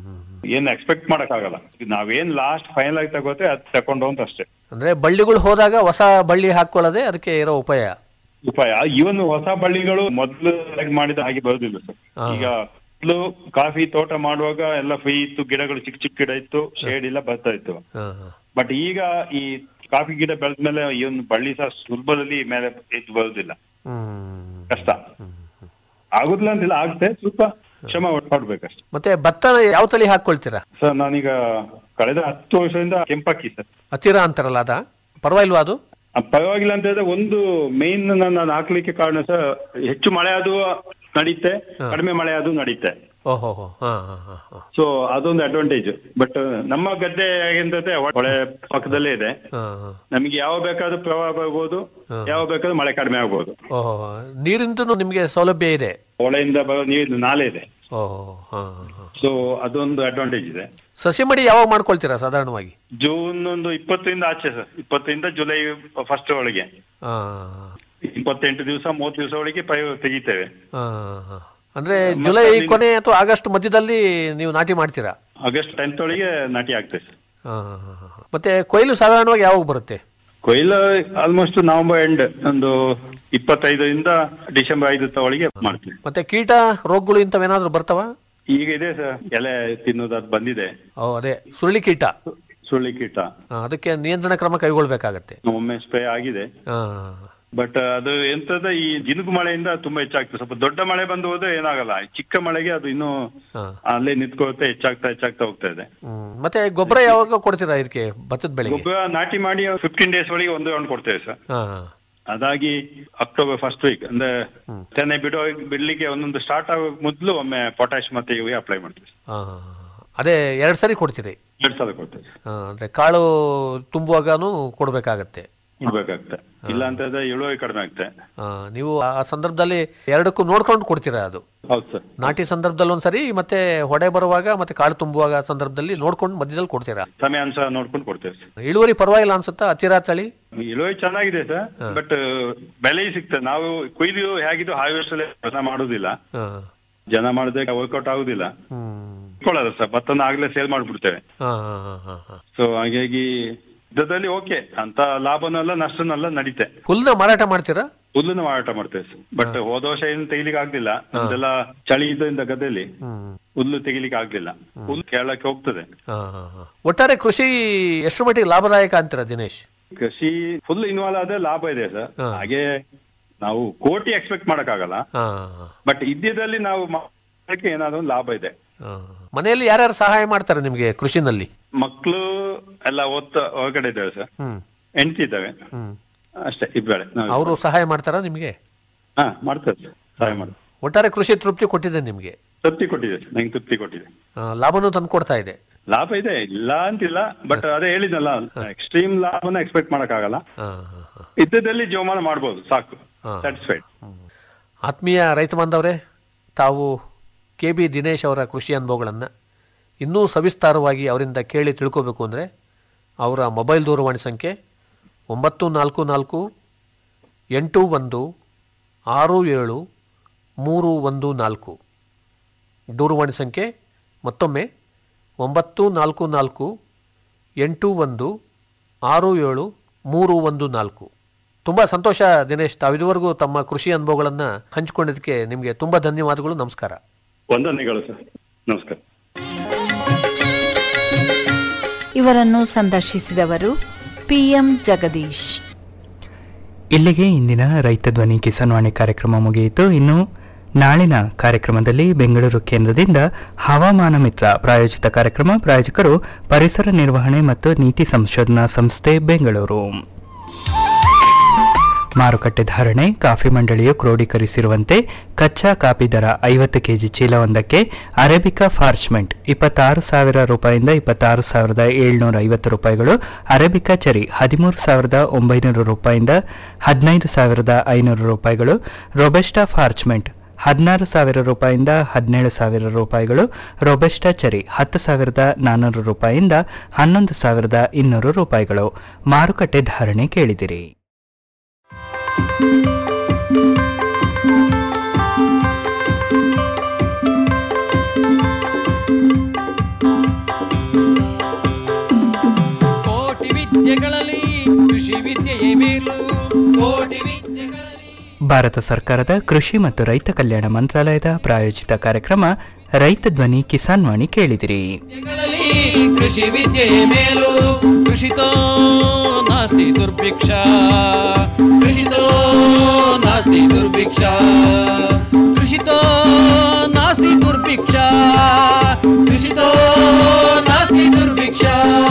ಏನ್ ಎಕ್ಸ್ಪೆಕ್ಟ್ ಮಾಡಕ್ ಆಗಲ್ಲ ನಾವೇನ್ ಲಾಸ್ಟ್ ಫೈನಲ್ ಆಗಿ ತಗೋತೆ ಅದ್ ತಕೊಂಡು ಅಂತ ಅಷ್ಟೇ ಅಂದ್ರೆ ಬಳ್ಳಿಗಳು ಹೋದಾಗ ಹೊಸ ಬಳ್ಳಿ ಹಾಕೊಳ್ಳೋದೇ ಅದಕ್ಕೆ ಇರೋ ಉಪಾಯ ಉಪಾಯ ಇವನ್ ಹೊಸ ಬಳ್ಳಿಗಳು ಮೊದ್ಲು ಮಾಡಿದ ಹಾಗೆ ಬರೋದಿಲ್ಲ ಸರ್ ಈಗ ಮೊದ್ಲು ಕಾಫಿ ತೋಟ ಮಾಡುವಾಗ ಎಲ್ಲ ಫ್ರೀ ಇತ್ತು ಗಿಡಗಳು ಚಿಕ್ಕ ಚಿಕ್ಕ ಗಿಡ ಇತ್ತು ಶೇಡ್ ಇಲ್ಲ ಬರ್ತಾ ಇತ್ತು ಹಾ ಹಾ ಬಟ್ ಈಗ ಈ ಕಾಫಿ ಗಿಡ ಬೆಳೆದ್ಮೇಲೆ ಈ ಒಂದು ಬಳ್ಳಿ ಸಹ ಸುಲಭದಲ್ಲಿ ಮೇಲೆ ಎದ್ದು ಬರುದಿಲ್ಲ ಹ್ಮ್ ಕಷ್ಟ ಆಗುದಿಲ್ಲ ಅಂತಿಲ್ಲ ಆಗುತ್ತೆ ಸ್ವಲ್ಪ ಶ್ರಮ ಪಡ್ಬೇಕಷ್ಟೆ ಮತ್ತೆ ಭತ್ತ ಯಾವ ತಳಿ ಹಾಕೊಳ್ತೀರಾ ಸರ್ ನಾನೀಗ ಕಳೆದ ಹತ್ತು ವರ್ಷದಿಂದ ಕೆಂಪಕ್ಕಿ ಸರ್ ಹತ್ತಿರ ಅಂತಾರಲ್ಲ ಅದ ಪರವಾಗಿಲ್ವಾ ಅದು ಆ, ಪರವಾಗಿಲ್ಲ ಅಂತ ಹೇಳಿದ್ರೆ ಒಂದು ಮೇನ್ ನಾನು ಹಾಕ್ಲಿಕ್ಕೆ ಕಾರಣ ಸರ್ ಹೆಚ್ಚು ಮಳೆ ಆದ್ರೂ ನಡೀತೆ ಕಡಿಮೆ ಮಳೆ ಆದ್ರೂ ನಡೀತೆ ಓಹೋ ಹೋ ಹಾ ಹಾ ಹಾ ಹಾ ಸೊ ಅದೊಂದು ಅಡ್ವಾಂಟೇಜ್ ಬಟ್ ನಮ್ಮ ಗದ್ದೆ ಹೇಗೆಂತಂದ್ರೆ ಹೊಳೆ ಪಕ್ಕದಲ್ಲೇ ಇದೆ ಹಾ ಹಾ ನಮಗೆ ಯಾವ ಬೇಕಾದ್ರೂ ಪ್ರವಾಹ ಬರ್ಬೋದು ಯಾವ ಬೇಕಾದ್ರೂ ಮಳೆ ಕಡಿಮೆ ಆಗ್ಬೋದು ಓಹೋ ನೀರಿಂದೂ ನಿಮ್ಗೆ ಸೌಲಭ್ಯ ಇದೆ ಹೊಳೆಯಿಂದ ಬರೋ ನೀರು ನಾಲೆ ಇದೆ ಓಹೋ ಹಾ ಹಾ ಸೊ ಅದೊಂದು ಅಡ್ವಾಂಟೇಜ್ ಇದೆ ಸಸಿ ಮಡಿ ಯಾವಾಗ ಮಾಡ್ಕೊಳ್ತೀರಾ ಸಾಧಾರಣವಾಗಿ ಜೂನ್ ಒಂದು ಇಪ್ಪತ್ತರಿಂದ ಆಚೆ ಸರ್ ಇಪ್ಪತ್ತರಿಂದ ಜುಲೈ ಫಸ್ಟ್ ಒಳಗೆ ಹಾ ಇಪ್ಪತ್ತೆಂಟು ದಿವಸ ಮೂವತ್ತು ದಿವಸ ಒಳಗೆ ಪೈ ತೆಗಿತೇವೆ ಹಾ ಹಾ. ಅಂದ್ರೆ ಜುಲೈ ಕೊನೆ ಅಥವಾ ಆಗಸ್ಟ್ ಮಧ್ಯದಲ್ಲಿ ನೀವು ನಾಟಿ ಮಾಡ್ತೀರಾ ಆಗಸ್ಟ್ ಟೆಂತ್ ಒಳಗೆ ನಾಟಿ ಆಗ್ತದೆ ಸರ್ ಹಾ ಹಾ, ಹಾ, ಹಾ. ಮತ್ತೆ ಕೊಯ್ಲು ಸಾಧಾರಣವಾಗಿ ಯಾವಾಗ ಬರುತ್ತೆ ಕೊಯ್ಲು ಆಲ್ಮೋಸ್ಟ್ ನವೆಂಬರ್ ಎಂಡ್ ಒಂದು ಇಪ್ಪತ್ತೈದರಿಂದ ಡಿಸೆಂಬರ್ ಐದು ಒಳಗೆ ಮಾಡ್ತೀವಿ ಮತ್ತೆ ಕೀಟ ರೋಗಗಳು ಇಂಥವೇನಾದ್ರೂ ಬರ್ತಾವ ಈಗ ಇದೆ ಸರ್ ಎಲೆ ತಿನ್ನೋದು ಅದು ಬಂದಿದೆ ಓ ಅದೇ ಸುರುಳಿ ಕೀಟ ಸುಳ್ಳಿ ಕೀಟ ಆ, ಅದಕ್ಕೆ ನಿಯಂತ್ರಣ ಕ್ರಮ ಕೈಗೊಳ್ಬೇಕಾಗತ್ತೆ ಒಮ್ಮೆ ಸ್ಪ್ರೇ ಆಗಿದೆ ಆ, ಬಟ್ ಅದು ಎಂತದ ಈ ಜಿನುಗು ಮಳೆಯಿಂದ ತುಂಬಾ ಹೆಚ್ಚಾಗ್ತದೆ ಸ್ವಲ್ಪ ದೊಡ್ಡ ಮಳೆ ಬಂದು ಹೋದ್ರೆ ಏನಾಗಲ್ಲ ಈ ಚಿಕ್ಕ ಮಳೆಗೆ ಅದು ಇನ್ನೂ ಆ. ಅಲ್ಲೇ ನಿಂತ್ಕೊಳ್ತಾ ಹೆಚ್ಚಾಗ್ತಾ ಹೆಚ್ಚಾಗ್ತಾ ಹೋಗ್ತಾ ಇದೆ ಹ್ಮ್. ಮತ್ತೆ ಗೊಬ್ಬರ ಯಾವಾಗ ಕೊಡ್ತೀರಾ ಇದಕ್ಕೆ ಭತ್ತದ ಬೆಳೆಗೆ ಗೊಬ್ಬರ ನಾಟಿ ಮಾಡಿ ಫಿಫ್ಟೀನ್ ಡೇಸ್ ಒಳಗೆ ಒಂದು ರೌಂಡ್ ಕೊಡ್ತೇವೆ ಸರ್ ಹಾ ಅದಾಗಿ ಅಕ್ಟೋಬರ್ ಫಸ್ಟ್ ವೀಕ್ ಅಂದ್ರೆ ತೆನೆ ಬಿಡೋ ಬಿಡ್ಲಿಕ್ಕೆ ಒಂದೊಂದು ಸ್ಟಾರ್ಟ್ ಆಗೋ ಮೊದಲು ಒಮ್ಮೆ ಪೊಟ್ಯಾಶ್ ಮತ್ತೆ ಇವು ಅಪ್ಲೈ ಮಾಡ್ತೀವಿ ಹಾ ಅದೇ ಎರಡ್ ಸರಿ ಕೊಡ್ತೀರಿ ಎರಡ್ ಸಲ ಕೊಡ್ತೇವೆ ಆ, ಅಂದ್ರೆ ಕಾಳು ತುಂಬುವಾಗನು ಕೊಡ್ಬೇಕಾಗತ್ತೆ ಕೊಡ್ಬೇಕಾಗ್ತದೆ ಇಲ್ಲ ಅಂತಂದ್ರೆ ಇಳುವರಿ ಕಡಿಮೆ ಆಗ್ತದೆ ಆ, ನೀವು ಆ ಸಂದರ್ಭದಲ್ಲಿ ಎರಡಕ್ಕೂ ನೋಡ್ಕೊಂಡು ಕೊಡ್ತೀರಾ ಅದು ಹೌದು ಸರ್ ನಾಟಿ ಸಂದರ್ಭದಲ್ಲಿ ಒಂದ್ಸರಿ ಮತ್ತೆ ಹೊಡೆ ಬರುವಾಗ ಮತ್ತೆ ಕಾಳು ತುಂಬುವಾಗ ಸಂದರ್ಭದಲ್ಲಿ ನೋಡ್ಕೊಂಡು ಮಧ್ಯದಲ್ಲಿ ಕೊಡ್ತೀರಾ ಸಮಯ ಅನುಸಾರ ನೋಡ್ಕೊಂಡು ಕೊಡ್ತೇವೆ ಸರ್ ಇಳುವರಿ ಪರವಾಗಿಲ್ಲ ಅನ್ಸುತ್ತಾ ಹತ್ತಿರ ತಳಿ ಇಳುವರಿ ಚೆನ್ನಾಗಿದೆ ಸರ್ ಬಟ್ ಬೆಲೆ ಸಿಗ್ತದೆ ನಾವು ಕೊಯ್ದು ಹೇಗಿದ್ದು ಹಾರ್ವೆಸ್ಟ್ ಅಲ್ಲಿ ಕೆಲಸ ಮಾಡುದಿಲ್ಲ ಹಾ. ಜನ ಮಾಡಿದ್ರೆ ವರ್ಕೌಟ್ ಆಗುದಿಲ್ಲ ಇಟ್ಕೊಳ್ಳೋದು ಸರ್ ಭತ್ತನ ಆಗ್ಲೇ ಸೇಲ್ ಮಾಡ್ಬಿಡ್ತೇವೆ ಹಾ, ಹಾ, ಹಾ, ಹಾ, ಹಾ. ಸೊ ಹಾಗಾಗಿ ಯುದ್ಧದಲ್ಲಿ ಓಕೆ ಅಂತ ಲಾಭನಲ್ಲ ನಷ್ಟನಲ್ಲ ನಡೀತೆ ಹುಲ್ನ ಮಾರಾಟ ಮಾಡ್ತೀರಾ ಹುಲ್ಲನ್ನ ಮಾರಾಟ ಮಾಡ್ತೇವೆ ಸರ್ ಬಟ್ ಹೋದ ವರ್ಷ ಏನು ತೆಗಿಲಿಕ್ಕೆ ಆಗ್ಲಿಲ್ಲ ನಮ್ದೆಲ್ಲ ಚಳಿ ಇದರಿಂದ ಗದ್ದೆಯಲ್ಲಿ ಹುಲ್ಲು ತೆಗಿಲಿಕ್ಕೆ ಆಗ್ಲಿಲ್ಲ ಹುಲ್ಲು ಕೇಳಕ್ಕೆ ಹೋಗ್ತದೆ ಹಾ, ಹಾ, ಹಾ. ಒಟ್ಟಾರೆ ಕೃಷಿ ಎಷ್ಟು ಮಟ್ಟಿಗೆ ಲಾಭದಾಯಕ ಅಂತೀರಾ ದಿನೇಶ್ ಕೃಷಿ ಫುಲ್ ಇನ್ವಾಲ್ವ್ ಆದ್ರೆ ಲಾಭ ಇದೆ ಸರ್ ಹಾಗೆ ನಾವು ಕೋಟಿ ಎಕ್ಸ್ಪೆಕ್ಟ್ ಮಾಡಕ್ಕಾಗಲ್ಲ ಹಾ, ಬಟ್ ಇದ್ದಿದ್ದಲ್ಲಿ ನಾವು ಮಾಡಕ್ಕೆ ಏನಾದ್ರು ಒಂದು ಲಾಭ ಇದೆ ಹಾ. ಮನೆಯಲ್ಲಿ ಯಾರ್ಯಾರು ಸಹಾಯ ಮಾಡ್ತಾರೆ ನಿಮ್ಗೆ ಕೃಷಿನಲ್ಲಿ ಮಕ್ಕಳು ಎಲ್ಲ ಓದ್ತಾ ಹೊರಗಡೆ ಇದ್ದಾವೆ ಸರ್ ಹ್ಮ್ ಹೆಂಡತಿ ಇದ್ದಾವೆ ಅಷ್ಟೇ ಇಬ್ಬಳೆ ಅವರು ಸಹಾಯ ಮಾಡ್ತಾರಾ ನಿಮ್ಗೆ ಹಾ ಮಾಡ್ತಾರೆ ಸರ್ ಸಹಾಯ ಮಾಡ್ತಾರೆ ಒಟ್ಟಾರೆ ಕೃಷಿ ತೃಪ್ತಿ ಕೊಟ್ಟಿದೆ ನಿಮ್ಗೆ ತೃಪ್ತಿ ಕೊಟ್ಟಿದೆ ಸರ್ ನಂಗೆ ತೃಪ್ತಿ ಕೊಟ್ಟಿದೆ ಆ, ಲಾಭನೂ ತಂದು ಕೊಡ್ತಾ ಇದೆ ಲಾಭ ಇದೆ ಇಲ್ಲ ಅಂತಿಲ್ಲ ಬಟ್ ಅದೇ ಹೇಳಿದ್ನಲ್ಲ ಎಕ್ಸ್ಟ್ರೀಮ್ ಲಾಭನ ಎಕ್ಸ್ಪೆಕ್ಟ್ ಮಾಡಕ್ಕಾಗಲ್ಲ ಹಾ, ಹಾ, ಹಾ. ಇದ್ದದಲ್ಲಿ ಜೀವಮಾನ ಮಾಡ್ಬೋದು ಸಾಕು ಹಾ. ಸ್ಯಾಟಿಸ್ಫೈಡ್ ಆತ್ಮೀಯ ರೈತ ಬಾಂಧವರೇ ತಾವು ಕೆ ಬಿ ದಿನೇಶ್ ಅವರ ಕೃಷಿ ಅನುಭವಗಳನ್ನು ಇನ್ನೂ ಸವಿಸ್ತಾರವಾಗಿ ಅವರಿಂದ ಕೇಳಿ ತಿಳ್ಕೋಬೇಕು ಅಂದರೆ ಅವರ ಮೊಬೈಲ್ ದೂರವಾಣಿ ಸಂಖ್ಯೆ ಒಂಬತ್ತು ನಾಲ್ಕು ನಾಲ್ಕು ಎಂಟು ಒಂದು ಆರು ಏಳು ಮೂರು ಒಂದು ನಾಲ್ಕು ದೂರವಾಣಿ ಸಂಖ್ಯೆ ಮತ್ತೊಮ್ಮೆ ಒಂಬತ್ತು ನಾಲ್ಕು ನಾಲ್ಕು ಎಂಟು ಒಂದು ಆರು ಏಳು ಮೂರು ಒಂದು ನಾಲ್ಕು ತುಂಬ ಸಂತೋಷ ದಿನೇಶ್ ತಾವು ಇದುವರೆಗೂ ತಮ್ಮ ಕೃಷಿ ಅನುಭವಗಳನ್ನು ಹಂಚಿಕೊಂಡಿದ್ದಕ್ಕೆ ನಿಮಗೆ ತುಂಬ ಧನ್ಯವಾದಗಳು ನಮಸ್ಕಾರ ವಂದನೆಗಳು ಸರ್ ನಮಸ್ಕಾರ ಇವರನ್ನು ಸಂದರ್ಶಿಸಿದವರು ಪಿಎಂ ಜಗದೀಶ್ ಇಲ್ಲಿಗೆ ಇಂದಿನ ರೈತ ಧ್ವನಿ ಕಿಸಾನ್ ವಾಣಿ ಕಾರ್ಯಕ್ರಮ ಮುಗಿಯಿತು ಇನ್ನು ನಾಳಿನ ಕಾರ್ಯಕ್ರಮದಲ್ಲಿ ಬೆಂಗಳೂರು ಕೇಂದ್ರದಿಂದ ಹವಾಮಾನ ಮಿತ್ರ ಪ್ರಾಯೋಜಿತ ಕಾರ್ಯಕ್ರಮ ಪ್ರಾಯೋಜಕರು ಪರಿಸರ ನಿರ್ವಹಣೆ ಮತ್ತು ನೀತಿ ಸಂಶೋಧನಾ ಸಂಸ್ಥೆ ಬೆಂಗಳೂರು ಮಾರುಕಟ್ಟೆ ಧಾರಣೆ ಕಾಫಿ ಮಂಡಳಿಯು ಕ್ರೋಢೀಕರಿಸಿರುವಂತೆ ಕಚ್ಚಾ ಕಾಫಿ ದರ ಐವತ್ತು ಕೆಜಿ ಚೀಲವೊಂದಕ್ಕೆ ಅರೇಬಿಕಾ ಫಾರ್ಚ್ಮೆಂಟ್ ಇಪ್ಪತ್ತಾರು ಸಾವಿರ ರೂಪಾಯಿಂದ ಇಪ್ಪತ್ತಾರು ಸಾವಿರದ ಏಳ್ನೂರ ಐವತ್ತು ರೂಪಾಯಿಗಳು ಅರೇಬಿಕಾ ಚರಿ ಹದಿಮೂರು ಸಾವಿರದ ಒಂಬೈನೂರು ರೂಪಾಯಿಂದ ಹದಿನೈದು ಸಾವಿರದ ಐನೂರು ರೂಪಾಯಿಗಳು ರೊಬೆಸ್ಟಾ ಫಾರ್ಚ್ಮೆಂಟ್ ಹದಿನಾರು ಸಾವಿರ ರೂಪಾಯಿಂದ ಹದಿನೇಳು ಸಾವಿರ ರೂಪಾಯಿಗಳು ರೊಬೆಸ್ಟಾ ಚರಿ ಹತ್ತು ಸಾವಿರದ ನಾನ್ನೂರು ರೂಪಾಯಿಂದ ಹನ್ನೊಂದು ಸಾವಿರದ ಇನ್ನೂರು ರೂಪಾಯಿಗಳು ಮಾರುಕಟ್ಟೆ ಧಾರಣೆ ಕೇಳಿದಿರಿ ಕೋಟಿ ವಿದ್ಯೆಗಳಲ್ಲಿ ಕೃಷಿ ವಿದ್ಯೆಯೇ ಮೇಲು ಕೋಟಿ ವಿದ್ಯೆಗಳಲ್ಲಿ ಭಾರತ ಸರ್ಕಾರದ ಕೃಷಿ ಮತ್ತು ರೈತ ಕಲ್ಯಾಣ ಮಂತ್ರಾಲಯದ ಪ್ರಾಯೋಜಿತ ಕಾರ್ಯಕ್ರಮ ರೈತ ಧ್ವನಿ ಕಿಸಾನ್ ವಾಣಿ ಕೇಳಿದಿರಿ ವಿದ್ಯೆಗಳಲ್ಲಿ ಕೃಷಿ ವಿದ್ಯೆಯೇ ಮೇಲು ಕೃಷಿತೋ ನಾಸ್ತಿ ದುರ್ಭಿಕ್ಷ ಕೃಷಿತೋ ನಾಸ್ತಿ ದುರ್ಭಿಕ್ಷ ಕೃಷಿತೋ ನಾಸ್ತಿ ದುರ್ಭಿಕ್ಷ ಕೃಷಿತೋ ನಾಸ್ತಿ ದುರ್ಭಿಕ್ಷ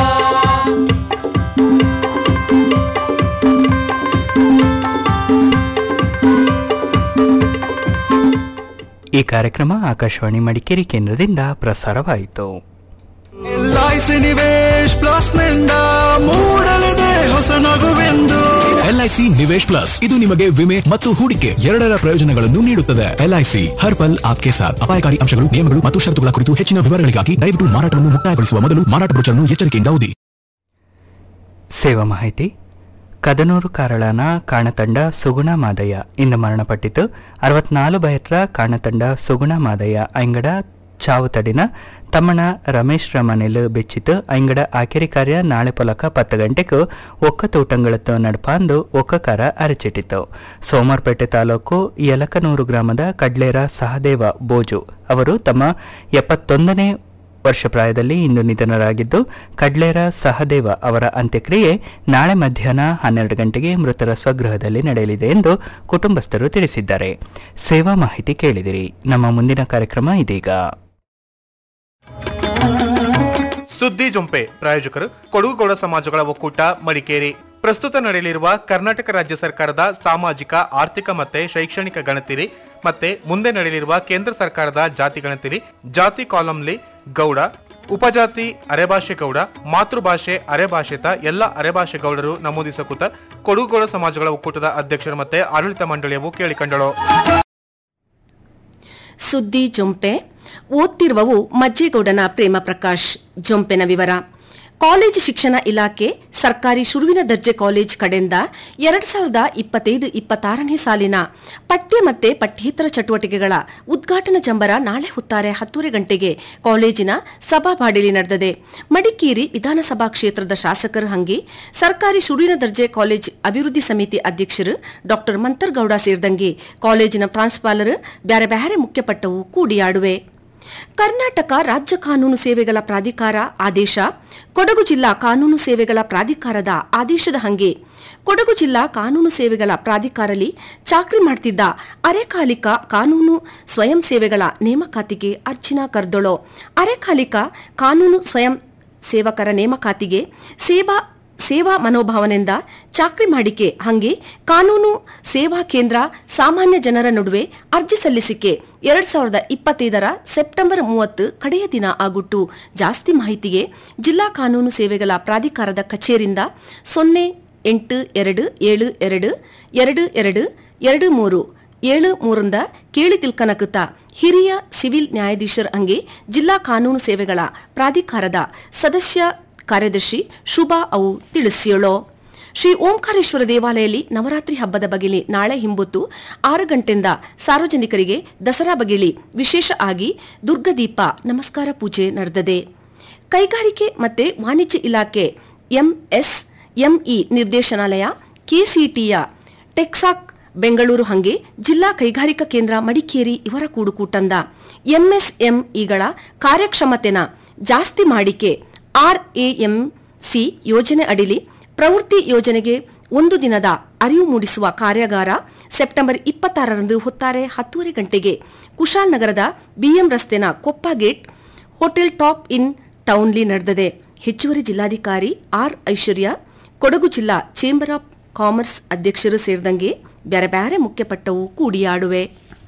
ಈ ಕಾರ್ಯಕ್ರಮ ಆಕಾಶವಾಣಿ ಮಡಿಕೇರಿ ಕೇಂದ್ರದಿಂದ ಪ್ರಸಾರವಾಯಿತು ಎಲ್ಐಸಿ ನಿವೇಶ್ ಪ್ಲಸ್ ನಿಂದ ಮೂಡಲಿದೆ ಹೊಸ ನಗುವೆಂದು ಎಲ್ಐಸಿ ನಿವೇಶ್ ಪ್ಲಸ್ ಇದು ನಿಮಗೆ ವಿಮೆ ಮತ್ತು ಹೂಡಿಕೆ ಎರಡರ ಪ್ರಯೋಜನಗಳನ್ನು ನೀಡುತ್ತದೆ ಎಲ್ಐಸಿ ಹರ್ ಪಲ್ ಆಪ್ಕೆ ಸಾಥ್ ಅಪಾಯಕಾರಿ ಅಂಶಗಳು ನಿಯಮಗಳು ಮತ್ತು ಷರತ್ತುಗಳ ಕುರಿತು ಹೆಚ್ಚಿನ ವಿವರಗಳಿಗಾಗಿ ದಯವಿಟ್ಟು ಮಾರಾಟವನ್ನು ಮುಕ್ತಾಯಗೊಳಿಸುವ ಮೊದಲು ಮಾರಾಟ ಬ್ರೋಚರ್ನ್ನು ಎಚ್ಚರಿಕೆಯಿಂದ ಓದಿ ಸೇವಾ ಮಾಹಿತಿ ಕದನೂರು ಕಾರಳನ ಕಾಣತಂಡ ಸುಗುಣ ಮಾದಯ್ಯ ಇಂದು ಮರಣಪಟ್ಟಿತು ಅರವತ್ನಾಲು ಬಯತ್ರ ಕಾಣತಂಡ ಸುಗುಣ ಮಾದಯ್ಯ ಐಂಗಡ ಚಾವುತಡಿನ ತಮ್ಮಣ ರಮೇಶ್ ರಮನೆಲು ಬೆಚ್ಚಿತು ಐಂಗಡ ಆಕೆರಿ ಕಾರ್ಯ ನಾಳೆ ಪೊಲಕ ಪತ್ತು ಗಂಟೆಗೂ ಒಕ್ಕ ತೂಟಂಗಳತ್ತು ನಡ್ಪಾಂದು ಒಕ್ಕಕಾರ ಅರಚಿಟ್ಟಿತು ಸೋಮವಾರಪೇಟೆ ತಾಲೂಕು ಯಲಕನೂರು ಗ್ರಾಮದ ಕಡ್ಲೇರ ಸಹದೇವ ಬೋಜು ಅವರು ತಮ್ಮ ಎಪ್ಪತ್ತೊಂದನೇ ವರ್ಷ ಪ್ರಾಯದಲ್ಲಿ ಇಂದು ನಿಧನರಾಗಿದ್ದು ಕಡ್ಲೇರ ಸಹದೇವ ಅವರ ಅಂತ್ಯಕ್ರಿಯೆ ನಾಳೆ ಮಧ್ಯಾಹ್ನ ಹನ್ನೆರಡು ಗಂಟೆಗೆ ಮೃತರ ಸ್ವಗೃಹದಲ್ಲಿ ನಡೆಯಲಿದೆ ಎಂದು ಕುಟುಂಬಸ್ಥರು ತಿಳಿಸಿದ್ದಾರೆ ಸೇವಾ ಮಾಹಿತಿ ಕೇಳಿದಿರಿ ನಮ್ಮ ಮುಂದಿನ ಕಾರ್ಯಕ್ರಮ ಇದೀಗ ಸುದ್ದಿ ಜೊಂಪೆ ಪ್ರಾಯೋಜಕರು ಕೊಡಗುಗೌಡ ಸಮಾಜಗಳ ಒಕ್ಕೂಟ ಮಡಿಕೇರಿ ಪ್ರಸ್ತುತ ನಡೆಯಲಿರುವ ಕರ್ನಾಟಕ ರಾಜ್ಯ ಸರ್ಕಾರದ ಸಾಮಾಜಿಕ ಆರ್ಥಿಕ ಮತ್ತೆ ಶೈಕ್ಷಣಿಕ ಗಣತಿರಿ ಮತ್ತೆ ಮುಂದೆ ನಡೆಯಲಿರುವ ಕೇಂದ್ರ ಸರ್ಕಾರದ ಜಾತಿ ಗಣತಿರಿ ಜಾತಿ ಕಾಲಂಲಿ ಗೌಡ ಉಪಜಾತಿ ಅರೆಭಾಷೆ ಗೌಡ ಮಾತೃಭಾಷೆ ಅರೆಭಾಷಿತ ಎಲ್ಲ ಅರೆಭಾಷೆ ಗೌಡರು ನಮೂದಿಸಕೂತ ಕೊಡಗುಗೌಡ ಸಮಾಜಗಳ ಒಕ್ಕೂಟದ ಅಧ್ಯಕ್ಷರು ಮತ್ತೆ ಆಡಳಿತ ಮಂಡಳಿಯವು ಕೇಳಿಕೊಂಡಳು ಸುದ್ದಿ ಜೊಂಪೆ ಓದ್ತಿರುವವು ಮಜ್ಜೇಗೌಡನ ಪ್ರೇಮ ಪ್ರಕಾಶ್ ಜೊಂಪೆನ ವಿವರ ಕಾಲೇಜು ಶಿಕ್ಷಣ ಇಲಾಖೆ ಸರ್ಕಾರಿ ಶುರುವಿನ ದರ್ಜೆ ಕಾಲೇಜ್ ಕಡೆಯಿಂದ ಎರಡ್ ಸಾವಿರದ ಇಪ್ಪತ್ತೈದು ಇಪ್ಪತ್ತಾರನೇ ಸಾಲಿನ ಪಠ್ಯ ಮತ್ತೆ ಪಠ್ಯೇತರ ಚಟುವಟಿಕೆಗಳ ಉದ್ಘಾಟನಾ ಜಂಬರ ನಾಳೆ ಹೊತ್ತಾರೆ ಹತ್ತೂವರೆ ಗಂಟೆಗೆ ಕಾಲೇಜಿನ ಸಭಾಬಾಡಿಲಿ ನಡೆದಿದೆ ಮಡಿಕೇರಿ ವಿಧಾನಸಭಾ ಕ್ಷೇತ್ರದ ಶಾಸಕರು ಹಂಗೆ ಸರ್ಕಾರಿ ಶುರುವಿನ ದರ್ಜೆ ಕಾಲೇಜ್ ಅಭಿವೃದ್ಧಿ ಸಮಿತಿ ಅಧ್ಯಕ್ಷರು ಡಾ ಮಂತರ್ಗೌಡ ಸೇರಿದಂಗೆ ಕಾಲೇಜಿನ ಪ್ರಾಂಶುಪಾಲರು ಬ್ಯಾರೆ ಬ್ಯಾರೆ ಮುಖ್ಯಪಟ್ಟವು ಕೂಡಿಯಾಡುವೆ ಕರ್ನಾಟಕ ರಾಜ್ಯ ಕಾನೂನು ಸೇವೆಗಳ ಪ್ರಾಧಿಕಾರ ಆದೇಶ ಕೊಡಗು ಜಿಲ್ಲಾ ಕಾನೂನು ಸೇವೆಗಳ ಪ್ರಾಧಿಕಾರದ ಆದೇಶದ ಹಂಗೆ ಕೊಡಗು ಜಿಲ್ಲಾ ಕಾನೂನು ಸೇವೆಗಳ ಪ್ರಾಧಿಕಾರಲಿ ಚಾಕ್ರಿ ಮಾಡ್ತಿದ್ದ ಅರೆಕಾಲಿಕ ಕಾನೂನು ಸ್ವಯಂ ಸೇವೆಗಳ ನೇಮಕಾತಿಗೆ ಅರ್ಜಿನ ಕರ್ದೊಳೋ ಅರೆಕಾಲಿಕ ಕಾನೂನು ಸ್ವಯಂ ಸೇವಕರ ನೇಮಕಾತಿಗೆ ಸೇವಾ ಸೇವಾ ಮನೋಭಾವನೆಯಿಂದ ಚಾಕ್ರಿ ಮಾಡಿಕೆ ಹಂಗೆ ಕಾನೂನು ಸೇವಾ ಕೇಂದ್ರ ಸಾಮಾನ್ಯ ಜನರ ನಡುವೆ ಅರ್ಜಿ ಸಲ್ಲಿಸಿಕೆ ಎರಡ್ ಸಾವಿರದ ಇಪ್ಪತ್ತೈದರ ಸೆಪ್ಟೆಂಬರ್ ಮೂವತ್ತು ಕಡೆಯ ದಿನ ಆಗುಟ್ಟು ಜಾಸ್ತಿ ಮಾಹಿತಿಗೆ ಜಿಲ್ಲಾ ಕಾನೂನು ಸೇವೆಗಳ ಪ್ರಾಧಿಕಾರದ ಕಚೇರಿಯಿಂದ ಸೊನ್ನೆ ಎಂಟು ಎರಡು ಏಳು ಎರಡು ಎರಡು ಎರಡು ಎರಡು ಮೂರು ಏಳು ಮೂರಿಂದ ಕೇಳಿ ತಿಳ್ಕನಕುತ್ತ ಹಿರಿಯ ಸಿವಿಲ್ ನ್ಯಾಯಾಧೀಶರ ಹಂಗೆ ಜಿಲ್ಲಾ ಕಾನೂನು ಸೇವೆಗಳ ಪ್ರಾಧಿಕಾರದ ಸದಸ್ಯ ಕಾರ್ಯದರ್ಶಿ ಶುಭಾ ಅವು ತಿಳಿಸಿಯಳೋ ಶ್ರೀ ಓಂಕಾರೇಶ್ವರ ದೇವಾಲಯದಲ್ಲಿ ನವರಾತ್ರಿ ಹಬ್ಬದ ಬಗೆಲಿ ನಾಳೆ ಹಿಂಬೊತ್ತು ಆರು ಗಂಟೆಯಿಂದ ಸಾರ್ವಜನಿಕರಿಗೆ ದಸರಾ ಬಗೆಲಿ ವಿಶೇಷ ಆಗಿ ದುರ್ಗದೀಪ ನಮಸ್ಕಾರ ಪೂಜೆ ನಡೆದದೆ ಕೈಗಾರಿಕೆ ಮತ್ತೆ ವಾಣಿಜ್ಯ ಇಲಾಖೆ ಎಂಎಸ್ ಎಂಇ ನಿರ್ದೇಶನಾಲಯ ಕೆಸಿಟಿಯ ಟೆಕ್ಸಾಕ್ ಬೆಂಗಳೂರು ಹಂಗೆ ಜಿಲ್ಲಾ ಕೈಗಾರಿಕಾ ಕೇಂದ್ರ ಮಡಿಕೇರಿ ಇವರ ಕೂಡುಕೂಟಂದ ಎಂಎಸ್ಎಂಇಗಳ ಕಾರ್ಯಕ್ಷಮತೆನ ಜಾಸ್ತಿ ಮಾಡಿಕೆ ಆರ್ಎಎಂಸಿ ಯೋಜನೆ ಅಡಿಲಿ ಪ್ರವೃತ್ತಿ ಯೋಜನೆಗೆ ಒಂದು ದಿನದ ಅರಿವು ಮೂಡಿಸುವ ಕಾರ್ಯಾಗಾರ ಸೆಪ್ಟೆಂಬರ್ ಇಪ್ಪತ್ತಾರರಂದು ಹೊತ್ತಾರೆ ಹತ್ತೂವರೆ ಗಂಟೆಗೆ ಕುಶಾಲ್ ನಗರದ ಬಿಎಂ ರಸ್ತೆನ Koppa gate hotel top in ಟೌನ್ಲಿ ನಡೆದಿದೆ ಹೆಚ್ಚುವರಿ ಜಿಲ್ಲಾಧಿಕಾರಿ ಆರ್ ಐಶ್ವರ್ಯ ಕೊಡಗು ಜಿಲ್ಲಾ ಚೇಂಬರ್ ಆಫ್ ಕಾಮರ್ಸ್ ಅಧ್ಯಕ್ಷರು ಸೇರಿದಂಗೆ ಬ್ಯಾರೆ ಬ್ಯಾರೆ ಮುಖ್ಯಪಟ್ಟವು ಕೂಡಿಯಾಡುವೆ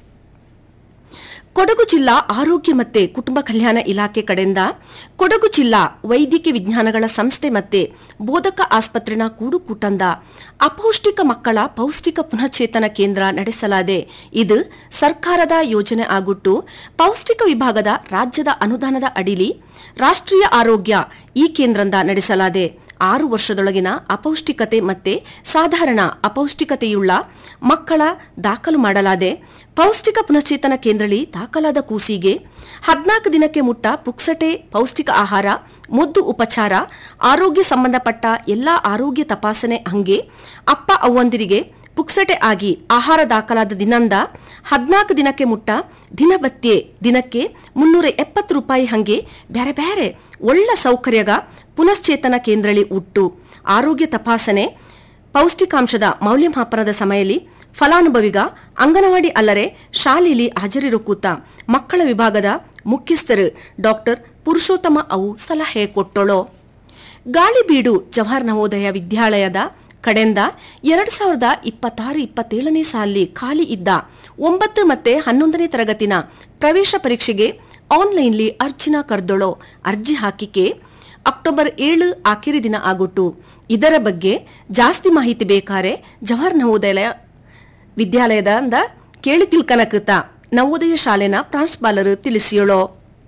ಕೊಡಗು ಜಿಲ್ಲಾ ಆರೋಗ್ಯ ಮತ್ತೆ ಕುಟುಂಬ ಕಲ್ಯಾಣ ಇಲಾಖೆ ಕಡೆಯಿಂದ ಕೊಡಗು ಜಿಲ್ಲಾ ವೈದ್ಯಕೀಯ ವಿಜ್ಞಾನಗಳ ಸಂಸ್ಥೆ ಮತ್ತೆ ಬೋಧಕ ಆಸ್ಪತ್ರೆನ ಕೂಡುಕೂಟಂದ ಅಪೌಷ್ಟಿಕ ಮಕ್ಕಳ ಪೌಷ್ಟಿಕ ಪುನಶ್ಚೇತನ ಕೇಂದ್ರ ನಡೆಸಲಾದೆ ಇದು ಸರ್ಕಾರದ ಯೋಜನೆ ಆಗುಟ್ಟು ಪೌಷ್ಟಿಕ ವಿಭಾಗದ ರಾಜ್ಯದ ಅನುದಾನದ ಅಡಿಲಿ ರಾಷ್ಟ್ರೀಯ ಆರೋಗ್ಯ ಈ ಕೇಂದ್ರದ ನಡೆಸಲಾದೆ ಆರು ವರ್ಷದೊಳಗಿನ ಅಪೌಷ್ಟಿಕತೆ ಮತ್ತೆ ಸಾಧಾರಣ ಅಪೌಷ್ಟಿಕತೆಯುಳ್ಳ ಮಕ್ಕಳ ದಾಖಲು ಮಾಡಲಾದೆ ಪೌಷ್ಟಿಕ ಪುನಶ್ಚೇತನ ಕೇಂದ್ರಳಿ ದಾಖಲಾದ ಕೂಸಿಗೆ ಹದ್ನಾಲ್ಕು ದಿನಕ್ಕೆ ಮುಟ್ಟ ಪುಕ್ಸಟೆ ಪೌಷ್ಟಿಕ ಆಹಾರ ಮುದ್ದು ಉಪಚಾರ ಆರೋಗ್ಯ ಸಂಬಂಧಪಟ್ಟ ಎಲ್ಲಾ ಆರೋಗ್ಯ ತಪಾಸಣೆ ಹಂಗೆ ಅಪ್ಪ ಅವ್ವಂದಿರಿಗೆ ಪುಕ್ಸಟೆ ಆಗಿ ಆಹಾರ ದಾಖಲಾದ ದಿನಂದ ಹದ್ನಾಲ್ಕು ದಿನಕ್ಕೆ ಮುಟ್ಟ ದಿನಬತ್ಯೆ ದಿನಕ್ಕೆ ಮುನ್ನೂರ ಎಪ್ಪತ್ತು ರೂಪಾಯಿ ಹಂಗೆ ಬ್ಯಾರೆ ಬ್ಯಾರೆ ಒಳ್ಳ ಸೌಕರ್ಯಗ ಪುನಶ್ಚೇತನ ಕೇಂದ್ರಳಿ ಉಟ್ಟು ಆರೋಗ್ಯ ತಪಾಸಣೆ ಪೌಷ್ಟಿಕಾಂಶದ ಮೌಲ್ಯಮಾಪನದ ಸಮಯದಲ್ಲಿ ಫಲಾನುಭವಿಗ ಅಂಗನವಾಡಿ ಅಲ್ಲರೆ ಶಾಲೆಯಲ್ಲಿ ಹಾಜರಿರೋ ಕೂತ ಮಕ್ಕಳ ವಿಭಾಗದ ಮುಖ್ಯಸ್ಥರು ಡಾಕ್ಟರ್ ಪುರುಷೋತ್ತಮ ಅವು ಸಲಹೆ ಕೊಟ್ಟಳು ಗಾಳಿಬೀಡು ಜವಾಹರ್ ನವೋದಯ ವಿದ್ಯಾಲಯದ ಕಡೆಯಿಂದ ಎರಡ್ ಸಾವಿರದ ಇಪ್ಪತ್ತಾರು ಇಪ್ಪತ್ತೇಳನೇ ಸಾಲಿ ಖಾಲಿ ಇದ್ದ ಒಂಬತ್ತು ಮತ್ತೆ ಹನ್ನೊಂದನೇ ತರಗತಿನ ಪ್ರವೇಶ ಪರೀಕ್ಷೆಗೆ ಆನ್ಲೈನ್ಲಿ ಅರ್ಜಿನ ಕರ್ದೊಳೋ ಅರ್ಜಿ ಹಾಕಿಕೆ ಅಕ್ಟೋಬರ್ ಏಳು ಆಖರಿ ದಿನ ಆಗುಟ್ಟು ಇದರ ಬಗ್ಗೆ ಜಾಸ್ತಿ ಮಾಹಿತಿ ಬೇಕಾರೆ ಜವಾಹರ್ ನವೋದಯ ವಿದ್ಯಾಲಯದಿಂದ ಕೇಳಿ ತಿಳ್ಕನಕುತ್ತ ನವೋದಯ ಶಾಲೆನ ಪ್ರಾಂಶುಪಾಲರು ತಿಳಿಸಿಯಳೋ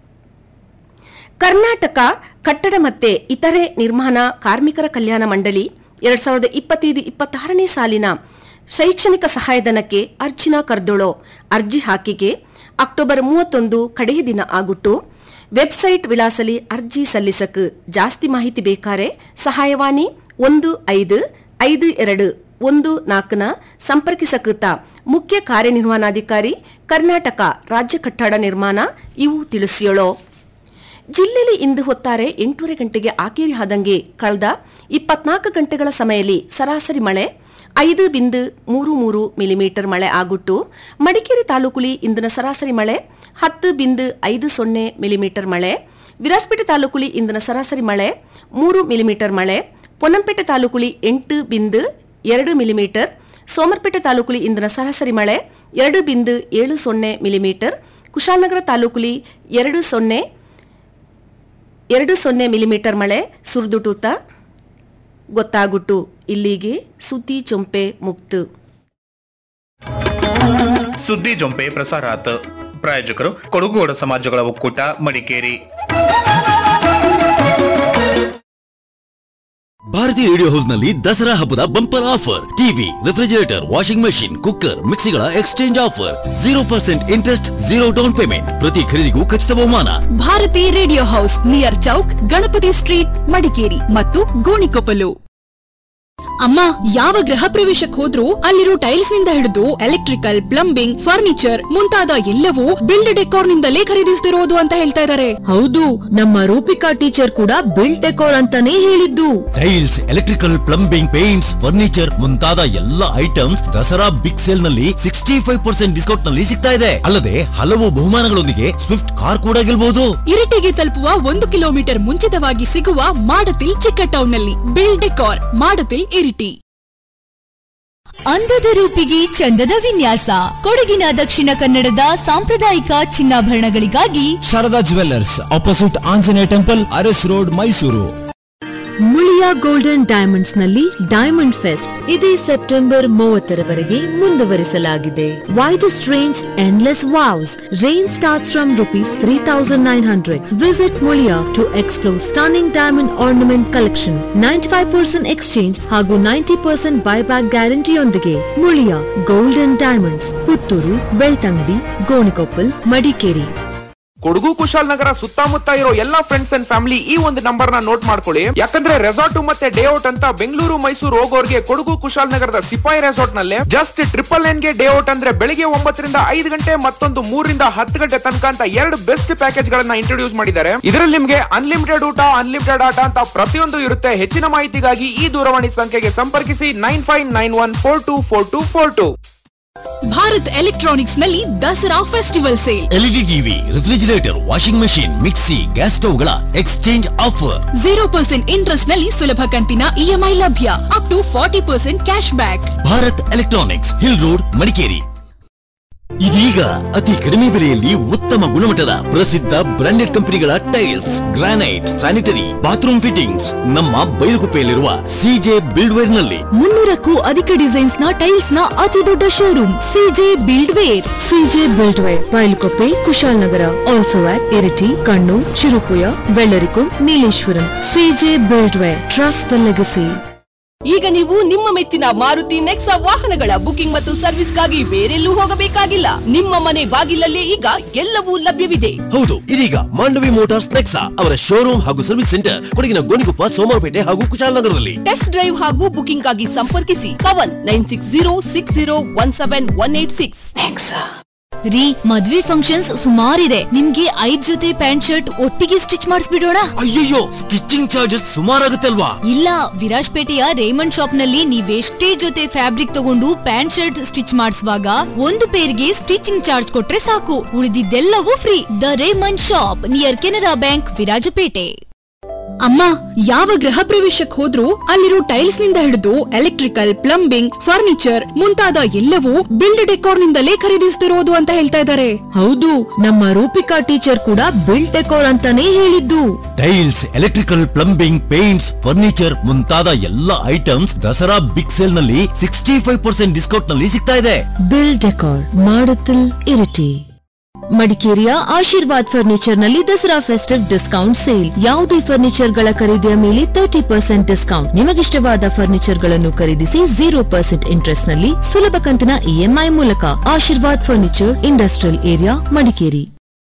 ಕರ್ನಾಟಕ ಕಟ್ಟಡ ಮತ್ತೆ ಇತರೆ ನಿರ್ಮಾಣ ಕಾರ್ಮಿಕರ ಕಲ್ಯಾಣ ಮಂಡಳಿ ಎರಡ್ ಸಾವಿರದ ಇಪ್ಪತ್ತೈದು ಇಪ್ಪತ್ತಾರನೇ ಸಾಲಿನ ಶೈಕ್ಷಣಿಕ ಸಹಾಯಧನಕ್ಕೆ ಅರ್ಜಿನ ಕರ್ದೊಳೋ ಅರ್ಜಿ ಹಾಕಿಕೆ ಅಕ್ಟೋಬರ್ ಮೂವತ್ತೊಂದು ಕಡೆಯ ದಿನ ಆಗುಟ್ಟು ವೆಬ್ಸೈಟ್ ವಿಳಾಸಲಿ ಅರ್ಜಿ ಸಲ್ಲಿಸಕ್ ಜಾಸ್ತಿ ಮಾಹಿತಿ ಬೇಕಾರೆ ಸಹಾಯವಾಣಿ ಒಂದು ಐದು ಐದು ಎರಡು ಒಂದು ನಾಲ್ಕನ ಸಂಪರ್ಕಿಸಕೃತ ಮುಖ್ಯ ಕಾರ್ಯನಿರ್ವಹಣಾಧಿಕಾರಿ ಕರ್ನಾಟಕ ರಾಜ್ಯ ಕಟ್ಟಡ ನಿರ್ಮಾಣ ಇವು ತಿಳಿಸಿಯಳೋ ಜಿಲ್ಲೆಯಲ್ಲಿ ಇಂದು ಹೊತ್ತಾರೆ ಎಂಟೂವರೆ ಗಂಟೆಗೆ ಆಕೇರಿ ಆದಂಗೆ ಕಳೆದ ಇಪ್ಪತ್ನಾಲ್ಕು ಗಂಟೆಗಳ ಸಮಯದಲ್ಲಿ ಸರಾಸರಿ ಮಳೆ ಐದು ಬಿಂದು ಮೂರು ಮೂರು ಮಿಲಿಮೀಟರ್ ಮಳೆ ಆಗುಟ್ಟು ಮಡಿಕೇರಿ ತಾಲೂಕುಲಿ ಇಂದಿನ ಸರಾಸರಿ ಮಳೆ ಹತ್ತು ಬಿಂದು ಐದು ಸೊನ್ನೆ ಮಿಲಿಮೀಟರ್ ಮಳೆ ವಿರಾಸ್ಪೇಟೆ ತಾಲೂಕುಲಿ ಇಂದಿನ ಸರಾಸರಿ ಮಳೆ ಮೂರು ಮಿಲಿಮೀಟರ್ ಮಳೆ ಪೊನ್ನಂಪೇಟೆ ತಾಲೂಕುಲಿ ಎಂಟು ಬಿಂದು ಎರಡು ಮಿಲಿಮೀಟರ್ ಸೋಮರ್ಪೇಟೆ ತಾಲೂಕುಲಿ ಇಂದಿನ ಸರಾಸರಿ ಮಳೆ ಎರಡು ಬಿಂದು ಏಳು ಸೊನ್ನೆ ಮಿಲಿಮೀಟರ್ ಕುಶಾಲನಗರ ತಾಲೂಕುಲಿ ಎರಡು ಸೊನ್ನೆ ಎರಡು ಸೊನ್ನೆ ಮಿಲಿಮೀಟರ್ ಮಳೆ ಸುರಿದುಟೂತ ಗೊತ್ತಾಗುಟ್ಟು ಇಲ್ಲಿಗೆ ಸುದ್ದಿ ಚೊಂಪೆ ಮುಕ್ತು ಸುದ್ದಿ ಜೊಂಪೆ ಪ್ರಸಾರಾತ್ ಪ್ರಾಯೋಜಕರು ಕೊಡಗುಗೌಡ ಸಮಾಜಗಳ ಒಕ್ಕೂಟ ಮಡಿಕೇರಿ ಭಾರತಿ ರೇಡಿಯೋ ಹೌಸ್ ನಲ್ಲಿ ದಸರಾ ಹಬ್ಬದ bumper offer TV refrigerator washing machine cooker ಮಿಕ್ಸಿಗಳ exchange offer zero percent interest zero down payment ಪ್ರತಿ ಖರೀದಿಗೂ ಖಚಿತ ಬಹುಮಾನ Bharati radio house near Chowk Ganapati street Madikeri ಮತ್ತು ಗೋಣಿಕೊಪ್ಪಲು ಅಮ್ಮ ಯಾವ ಗೃಹ ಪ್ರವೇಶಕ್ಕೆ ಹೋದ್ರೂ ಅಲ್ಲಿರೋ ಟೈಲ್ಸ್ ನಿಂದ ಹಿಡಿದು ಎಲೆಕ್ಟ್ರಿಕಲ್ ಪ್ಲಂಬಿಂಗ್ ಫರ್ನಿಚರ್ ಮುಂತಾದ ಎಲ್ಲವೂ ಬಿಲ್ಡ್ ಡೆಕೋರ್ ನಿಂದಲೇ ಖರೀದಿಸ್ತಿರೋದು ಅಂತ ಹೇಳ್ತಾ ಇದ್ದಾರೆ ಹೌದು ನಮ್ಮ ರೂಪಿಕಾ ಟೀಚರ್ ಕೂಡ ಬಿಲ್ಡ್ ಡೆಕೋರ್ ಅಂತಾನೆ ಹೇಳಿದ್ದು tiles electrical plumbing paints furniture ಮುಂತಾದ ಎಲ್ಲ ಐಟಮ್ಸ್ ದಸರಾ ಬಿಗ್ ಸೇಲ್ ನಲ್ಲಿ ಸಿಕ್ಸ್ಟಿ ಫೈವ್ ಪರ್ಸೆಂಟ್ ಡಿಸ್ಕೌಂಟ್ ನಲ್ಲಿ ಸಿಗ್ತಾ ಇದೆ ಅಲ್ಲದೆ ಹಲವು ಬಹುಮಾನಗಳೊಂದಿಗೆ ಸ್ವಿಫ್ಟ್ ಕಾರ್ ಕೂಡ ಗೆಲ್ಬಹುದು ಇರಿಟಿಗೆ ತಲುಪುವ ಒಂದು ಕಿಲೋಮೀಟರ್ ಮುಂಚಿತವಾಗಿ ಸಿಗುವ ಮಾಡತಿಲ್ ಚಿಕ್ಕ ಟೌನ್ ನಲ್ಲಿ ಬಿಲ್ಡ್ ಡೆಕೋರ್ ಮಾಡತಿಲ್ ಇರಿಟಿ ಅಂದದ ರೂಪಿಗೆ ಚಂದದ ವಿನ್ಯಾಸ ಕೊಡಗಿನ ದಕ್ಷಿಣ ಕನ್ನಡದ ಸಾಂಪ್ರದಾಯಿಕ ಚಿನ್ನಾಭರಣಗಳಿಗಾಗಿ Sharada jewellers opposite Anjaneya temple Aras road Mysuru Muliya golden diamonds ನಲ್ಲಿ ಡೈಮಂಡ್ ಫೆಸ್ಟ್ ಇದೇ ಸೆಪ್ಟೆಂಬರ್ ಮೂವತ್ತರವರೆಗೆ ಮುಂದುವರಿಸಲಾಗಿದೆ widest range endless wows range starts from rupees three thousand nine hundred visit Muliya to explore stunning diamond ornament collection ninety five percent exchange ಹಾಗೂ ninety percent buyback ಗ್ಯಾರಂಟಿಯೊಂದಿಗೆ Muliya golden diamonds Puttur Belthangady Gonikoppal Madikeri Kodagu Kushal ಸುತ್ತಮುತ್ತ ಇರೋ ಎಲ್ಲಾ friends and family ಈ ಒಂದು number ನ note ಮಾಡ್ಕೊಳ್ಳಿ ಯಾಕಂದ್ರೆ ರೆಸಾರ್ಟ್ ಮತ್ತೆ ಡೇ ಔಟ್ ಅಂತ ಬೆಂಗಳೂರು ಮೈಸೂರು ಹೋಗೋರ್ಗೆ ಕೊಡಗು ಕುಶಾಲ್ ನಗರದ ಸಿಪಾಯಿ ರೆಸಾರ್ಟ್ ನಲ್ಲಿ ಜಸ್ಟ್ ಟ್ರಿಪಲ್ ಎನ್ ಗೆ ಡೇ ಔಟ್ ಅಂದ್ರೆ ಬೆಳಿಗ್ಗೆ ಒಂಬತ್ತರಿಂದ ಐದು ಗಂಟೆ ಮತ್ತೊಂದು ಮೂರರಿಂದ ಹತ್ತು ಗಂಟೆ ತನಕ ಅಂತ ಎರಡು ಬೆಸ್ಟ್ ಪ್ಯಾಕೇಜ್ ಗಳನ್ನ ಇಂಟ್ರೊಡ್ಯೂಸ್ ಮಾಡಿದ್ದಾರೆ ಇದರಲ್ಲಿ ನಿಮ್ಗೆ ಅನ್ಲಿಮಿಟೆಡ್ ಊಟ ಅನ್ಲಿಮಿಟೆಡ್ ಆಟ ಅಂತ ಪ್ರತಿಯೊಂದು ಇರುತ್ತೆ ಹೆಚ್ಚಿನ ಮಾಹಿತಿಗಾಗಿ ಈ ದೂರವಾಣಿ ಸಂಖ್ಯೆಗೆ ಸಂಪರ್ಕಿಸಿ nine five nine one four two four two four two Bharat electronics ನಲ್ಲಿ Dasara festival sale LED TV refrigerator washing machine mixie gas ಸ್ಟವ್ಗಳ exchange offer zero percent interest ನಲ್ಲಿ ಸುಲಭ ಕಂತಿನ ಇಎಂಐ ಲಭ್ಯ up to forty percent cash back Bharat electronics hill road Madikeri ಇದೀಗ ಅತಿ ಕಡಿಮೆ ಬೆಲೆಯಲ್ಲಿ ಉತ್ತಮ ಗುಣಮಟ್ಟದ ಪ್ರಸಿದ್ಧ ಬ್ರಾಂಡೆಡ್ ಕಂಪನಿಗಳ tiles granite sanitary bathroom fittings ನಮ್ಮ ಬೈಲುಗುಪ್ಪೆಯಲ್ಲಿರುವ ಸಿಜೆ ಬಿಲ್ಡ್ವೇರ್ ನಲ್ಲಿ ಮುನ್ನೂರಕ್ಕೂ ಅಧಿಕ ಡಿಸೈನ್ಸ್ ನ ಟೈಲ್ಸ್ ನ ಅತಿ ದೊಡ್ಡ showroom CJ buildware CJ buildware Bylakuppe Kushalnagar also at Iritty Kannur Cherupuzha Vellarikundu Nileshwaram CJ buildware trust the legacy ಈಗ ನೀವು ನಿಮ್ಮ ಮೆಚ್ಚಿನ ಮಾರುತಿ ನೆಕ್ಸಾ ವಾಹನಗಳ ಬುಕಿಂಗ್ ಮತ್ತು ಸರ್ವಿಸ್ಗಾಗಿ ಬೇರೆಲ್ಲೂ ಹೋಗಬೇಕಾಗಿಲ್ಲ ನಿಮ್ಮ ಮನೆ ಬಾಗಿಲಲ್ಲೇ ಈಗ ಎಲ್ಲವೂ ಲಭ್ಯವಿದೆ ಹೌದು ಇದೀಗ ಮಾಂಡವಿ ಮೋಟಾರ್ಸ್ ನೆಕ್ಸಾ ಅವರ ಶೋರೂಮ್ ಹಾಗೂ ಸರ್ವಿಸ್ ಸೆಂಟರ್ ಕೊಡಗಿನ ಗೋಣಿಕೊಪ್ಪ ಸೋಮವಾರಪೇಟೆ ಹಾಗೂ ಕುಶಾಲನಗರದಲ್ಲಿ ಟೆಸ್ಟ್ ಡ್ರೈವ್ ಹಾಗೂ ಬುಕಿಂಗ್ ಆಗಿ ಸಂಪರ್ಕಿಸಿ Pavan nine six zero six zero one seven one eight six ರೀ ಮದ್ವೆ ಫಂಕ್ಷನ್ಸ್ ಸುಮಾರಿದೆ ನಿಮ್ಗೆ ಐದ್ ಜೊತೆ ಪ್ಯಾಂಟ್ ಶರ್ಟ್ ಒಟ್ಟಿಗೆ ಸ್ಟಿಚ್ ಮಾಡಿಸ್ಬಿಡೋಣ ಅಯ್ಯಯ್ಯೋ ಸ್ಟಿಚಿಂಗ್ ಚಾರ್ಜಸ್ ಸುಮಾರಾಗುತ್ತೆ ಅಲ್ವಾ ಇಲ್ಲ ವಿರಾಜ್ಪೇಟೆಯ ರೇಮಂಡ್ ಶಾಪ್ ನಲ್ಲಿ ನೀವೆಷ್ಟೇ ಜೊತೆ ಫ್ಯಾಬ್ರಿಕ್ ತಗೊಂಡು ಪ್ಯಾಂಟ್ ಶರ್ಟ್ ಸ್ಟಿಚ್ ಮಾಡಿಸುವಾಗ ಒಂದು ಪೇರ್ಗೆ ಸ್ಟಿಚಿಂಗ್ ಚಾರ್ಜ್ ಕೊಟ್ರೆ ಸಾಕು ಉಳಿದಿದ್ದೆಲ್ಲವೂ free the Raymond shop near Canara bank Virajpet ಅಮ್ಮ ಯಾವ ಗೃಹ ಪ್ರವೇಶಕ್ಕೆ ಹೋದ್ರೂ ಅಲ್ಲಿರೋ ಟೈಲ್ಸ್ ನಿಂದ ಹಿಡಿದು ಎಲೆಕ್ಟ್ರಿಕಲ್ ಪ್ಲಂಬಿಂಗ್ ಫರ್ನಿಚರ್ ಮುಂತಾದ ಎಲ್ಲವೂ ಬಿಲ್ಡ್ ಡೆಕೋರ್ ನಿಂದಲೇ ಖರೀದಿಸ್ತಿರೋದು ಅಂತ ಹೇಳ್ತಾ ಇದ್ದಾರೆ ಹೌದು ನಮ್ಮ ರೂಪಿಕಾ ಟೀಚರ್ ಕೂಡ ಬಿಲ್ಡ್ ಡೆಕೋರ್ ಅಂತಾನೆ ಹೇಳಿದ್ದು tiles electrical plumbing paints furniture ಮುಂತಾದ ಎಲ್ಲ ಐಟಮ್ಸ್ ದಸರಾ ಬಿಗ್ ಸೇಲ್ ನಲ್ಲಿ ಸಿಕ್ಸ್ಟಿ ಫೈವ್ ಪರ್ಸೆಂಟ್ ಡಿಸ್ಕೌಂಟ್ ನಲ್ಲಿ ಸಿಗ್ತಾ ಇದೆ ಬಿಲ್ಡ್ ಡೆಕೋರ್ ಮಾಡುತ್ತಿಲ್ ಇರಿಟಿ ಮಡಿಕೇರಿಯ ಆಶೀರ್ವಾದ್ ಫರ್ನಿಚರ್ ನಲ್ಲಿ ದಸರಾ ಫೆಸ್ಟಿವ್ ಡಿಸ್ಕೌಂಟ್ ಸೇಲ್ ಯಾವುದೇ ಫರ್ನಿಚರ್ ಗಳ ಖರೀದಿಯ ಮೇಲೆ ತರ್ಟಿ ಪರ್ಸೆಂಟ್ ಡಿಸ್ಕೌಂಟ್ ನಿಮಗಿಷ್ಟವಾದ ಫರ್ನಿಚರ್ ಗಳನ್ನು ಖರೀದಿಸಿ ಜೀರೋ ಪರ್ಸೆಂಟ್ ಇಂಟ್ರೆಸ್ಟ್ ನಲ್ಲಿ ಸುಲಭ ಕಂತಿನ ಇಎಂಐ ಮೂಲಕ Ashirwad furniture industrial area Madikeri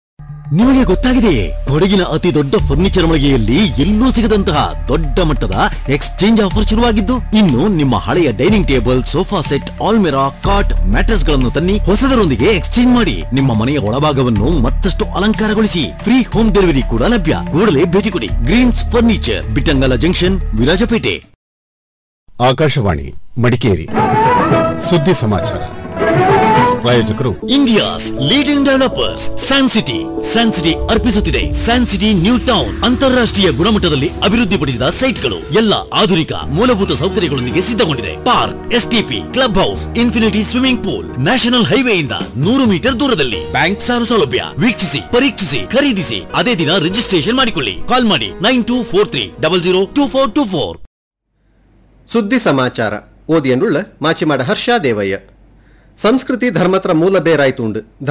ನಿಮಗೆ ಗೊತ್ತಾಗಿದೆಯೇ ಕೊಡಗಿನ ಅತಿ ದೊಡ್ಡ ಫರ್ನಿಚರ್ ಮಳಿಗೆಯಲ್ಲಿ ಎಲ್ಲೂ ಸಿಗದಂತಹ ದೊಡ್ಡ ಮಟ್ಟದ ಎಕ್ಸ್ಚೇಂಜ್ ಆಫರ್ ಶುರುವಾಗಿದ್ದು ಇನ್ನು ನಿಮ್ಮ ಹಳೆಯ dining table sofa set almirah cot mattress ಗಳನ್ನು ತನ್ನಿ ಹೊಸದರೊಂದಿಗೆ ಎಕ್ಸ್ಚೇಂಜ್ ಮಾಡಿ ನಿಮ್ಮ ಮನೆಯ ಒಳಭಾಗವನ್ನು ಮತ್ತಷ್ಟು ಅಲಂಕಾರಗೊಳಿಸಿ ಫ್ರೀ ಹೋಮ್ ಡೆಲಿವರಿ ಕೂಡ ಲಭ್ಯ ಕೂಡಲೇ ಭೇಟಿ ಕೊಡಿ greens furniture Bittangala junction Virajpet Akashvani Madikeri ಸುದ್ದಿ ಸಮಾಚಾರ ಪ್ರಾಯೋಜಕರು India's leading developers San city San city ಅರ್ಪಿಸುತ್ತಿದೆ ಸ್ಯಾನ್ ಸಿಟಿ ನ್ಯೂ ಟೌನ್ ಅಂತಾರಾಷ್ಟ್ರೀಯ ಗುಣಮಟ್ಟದಲ್ಲಿ ಅಭಿವೃದ್ಧಿಪಡಿಸಿದ ಸೈಟ್ಗಳು ಎಲ್ಲ ಆಧುನಿಕ ಮೂಲಭೂತ ಸೌಕರ್ಯಗಳೊಂದಿಗೆ ಸಿದ್ಧಗೊಂಡಿದೆ park STP club house infinity swimming pool national ಹೈವೇಯಿಂದ ನೂರು ಮೀಟರ್ ದೂರದಲ್ಲಿ ಬ್ಯಾಂಕ್ ಸಾಲ ಸೌಲಭ್ಯ ವೀಕ್ಷಿಸಿ ಪರೀಕ್ಷಿಸಿ ಖರೀದಿಸಿ ಅದೇ ದಿನ ರಿಜಿಸ್ಟ್ರೇಷನ್ ಮಾಡಿಕೊಳ್ಳಿ ಕಾಲ್ ಮಾಡಿ nine two four three double zero two four two four ಸುದ್ದಿ ಸಮಾಚಾರ ಓದಿಯನ್ನುಳ್ಳ ಮಾಚಿಮಾಡ ಹರ್ಷ ದೇವಯ್ಯ ಸಂಸ್ಕೃತಿ ಧರ್ಮತ್ರ ಮೂಲ ಬೇರಾಯ್ತುಂಡು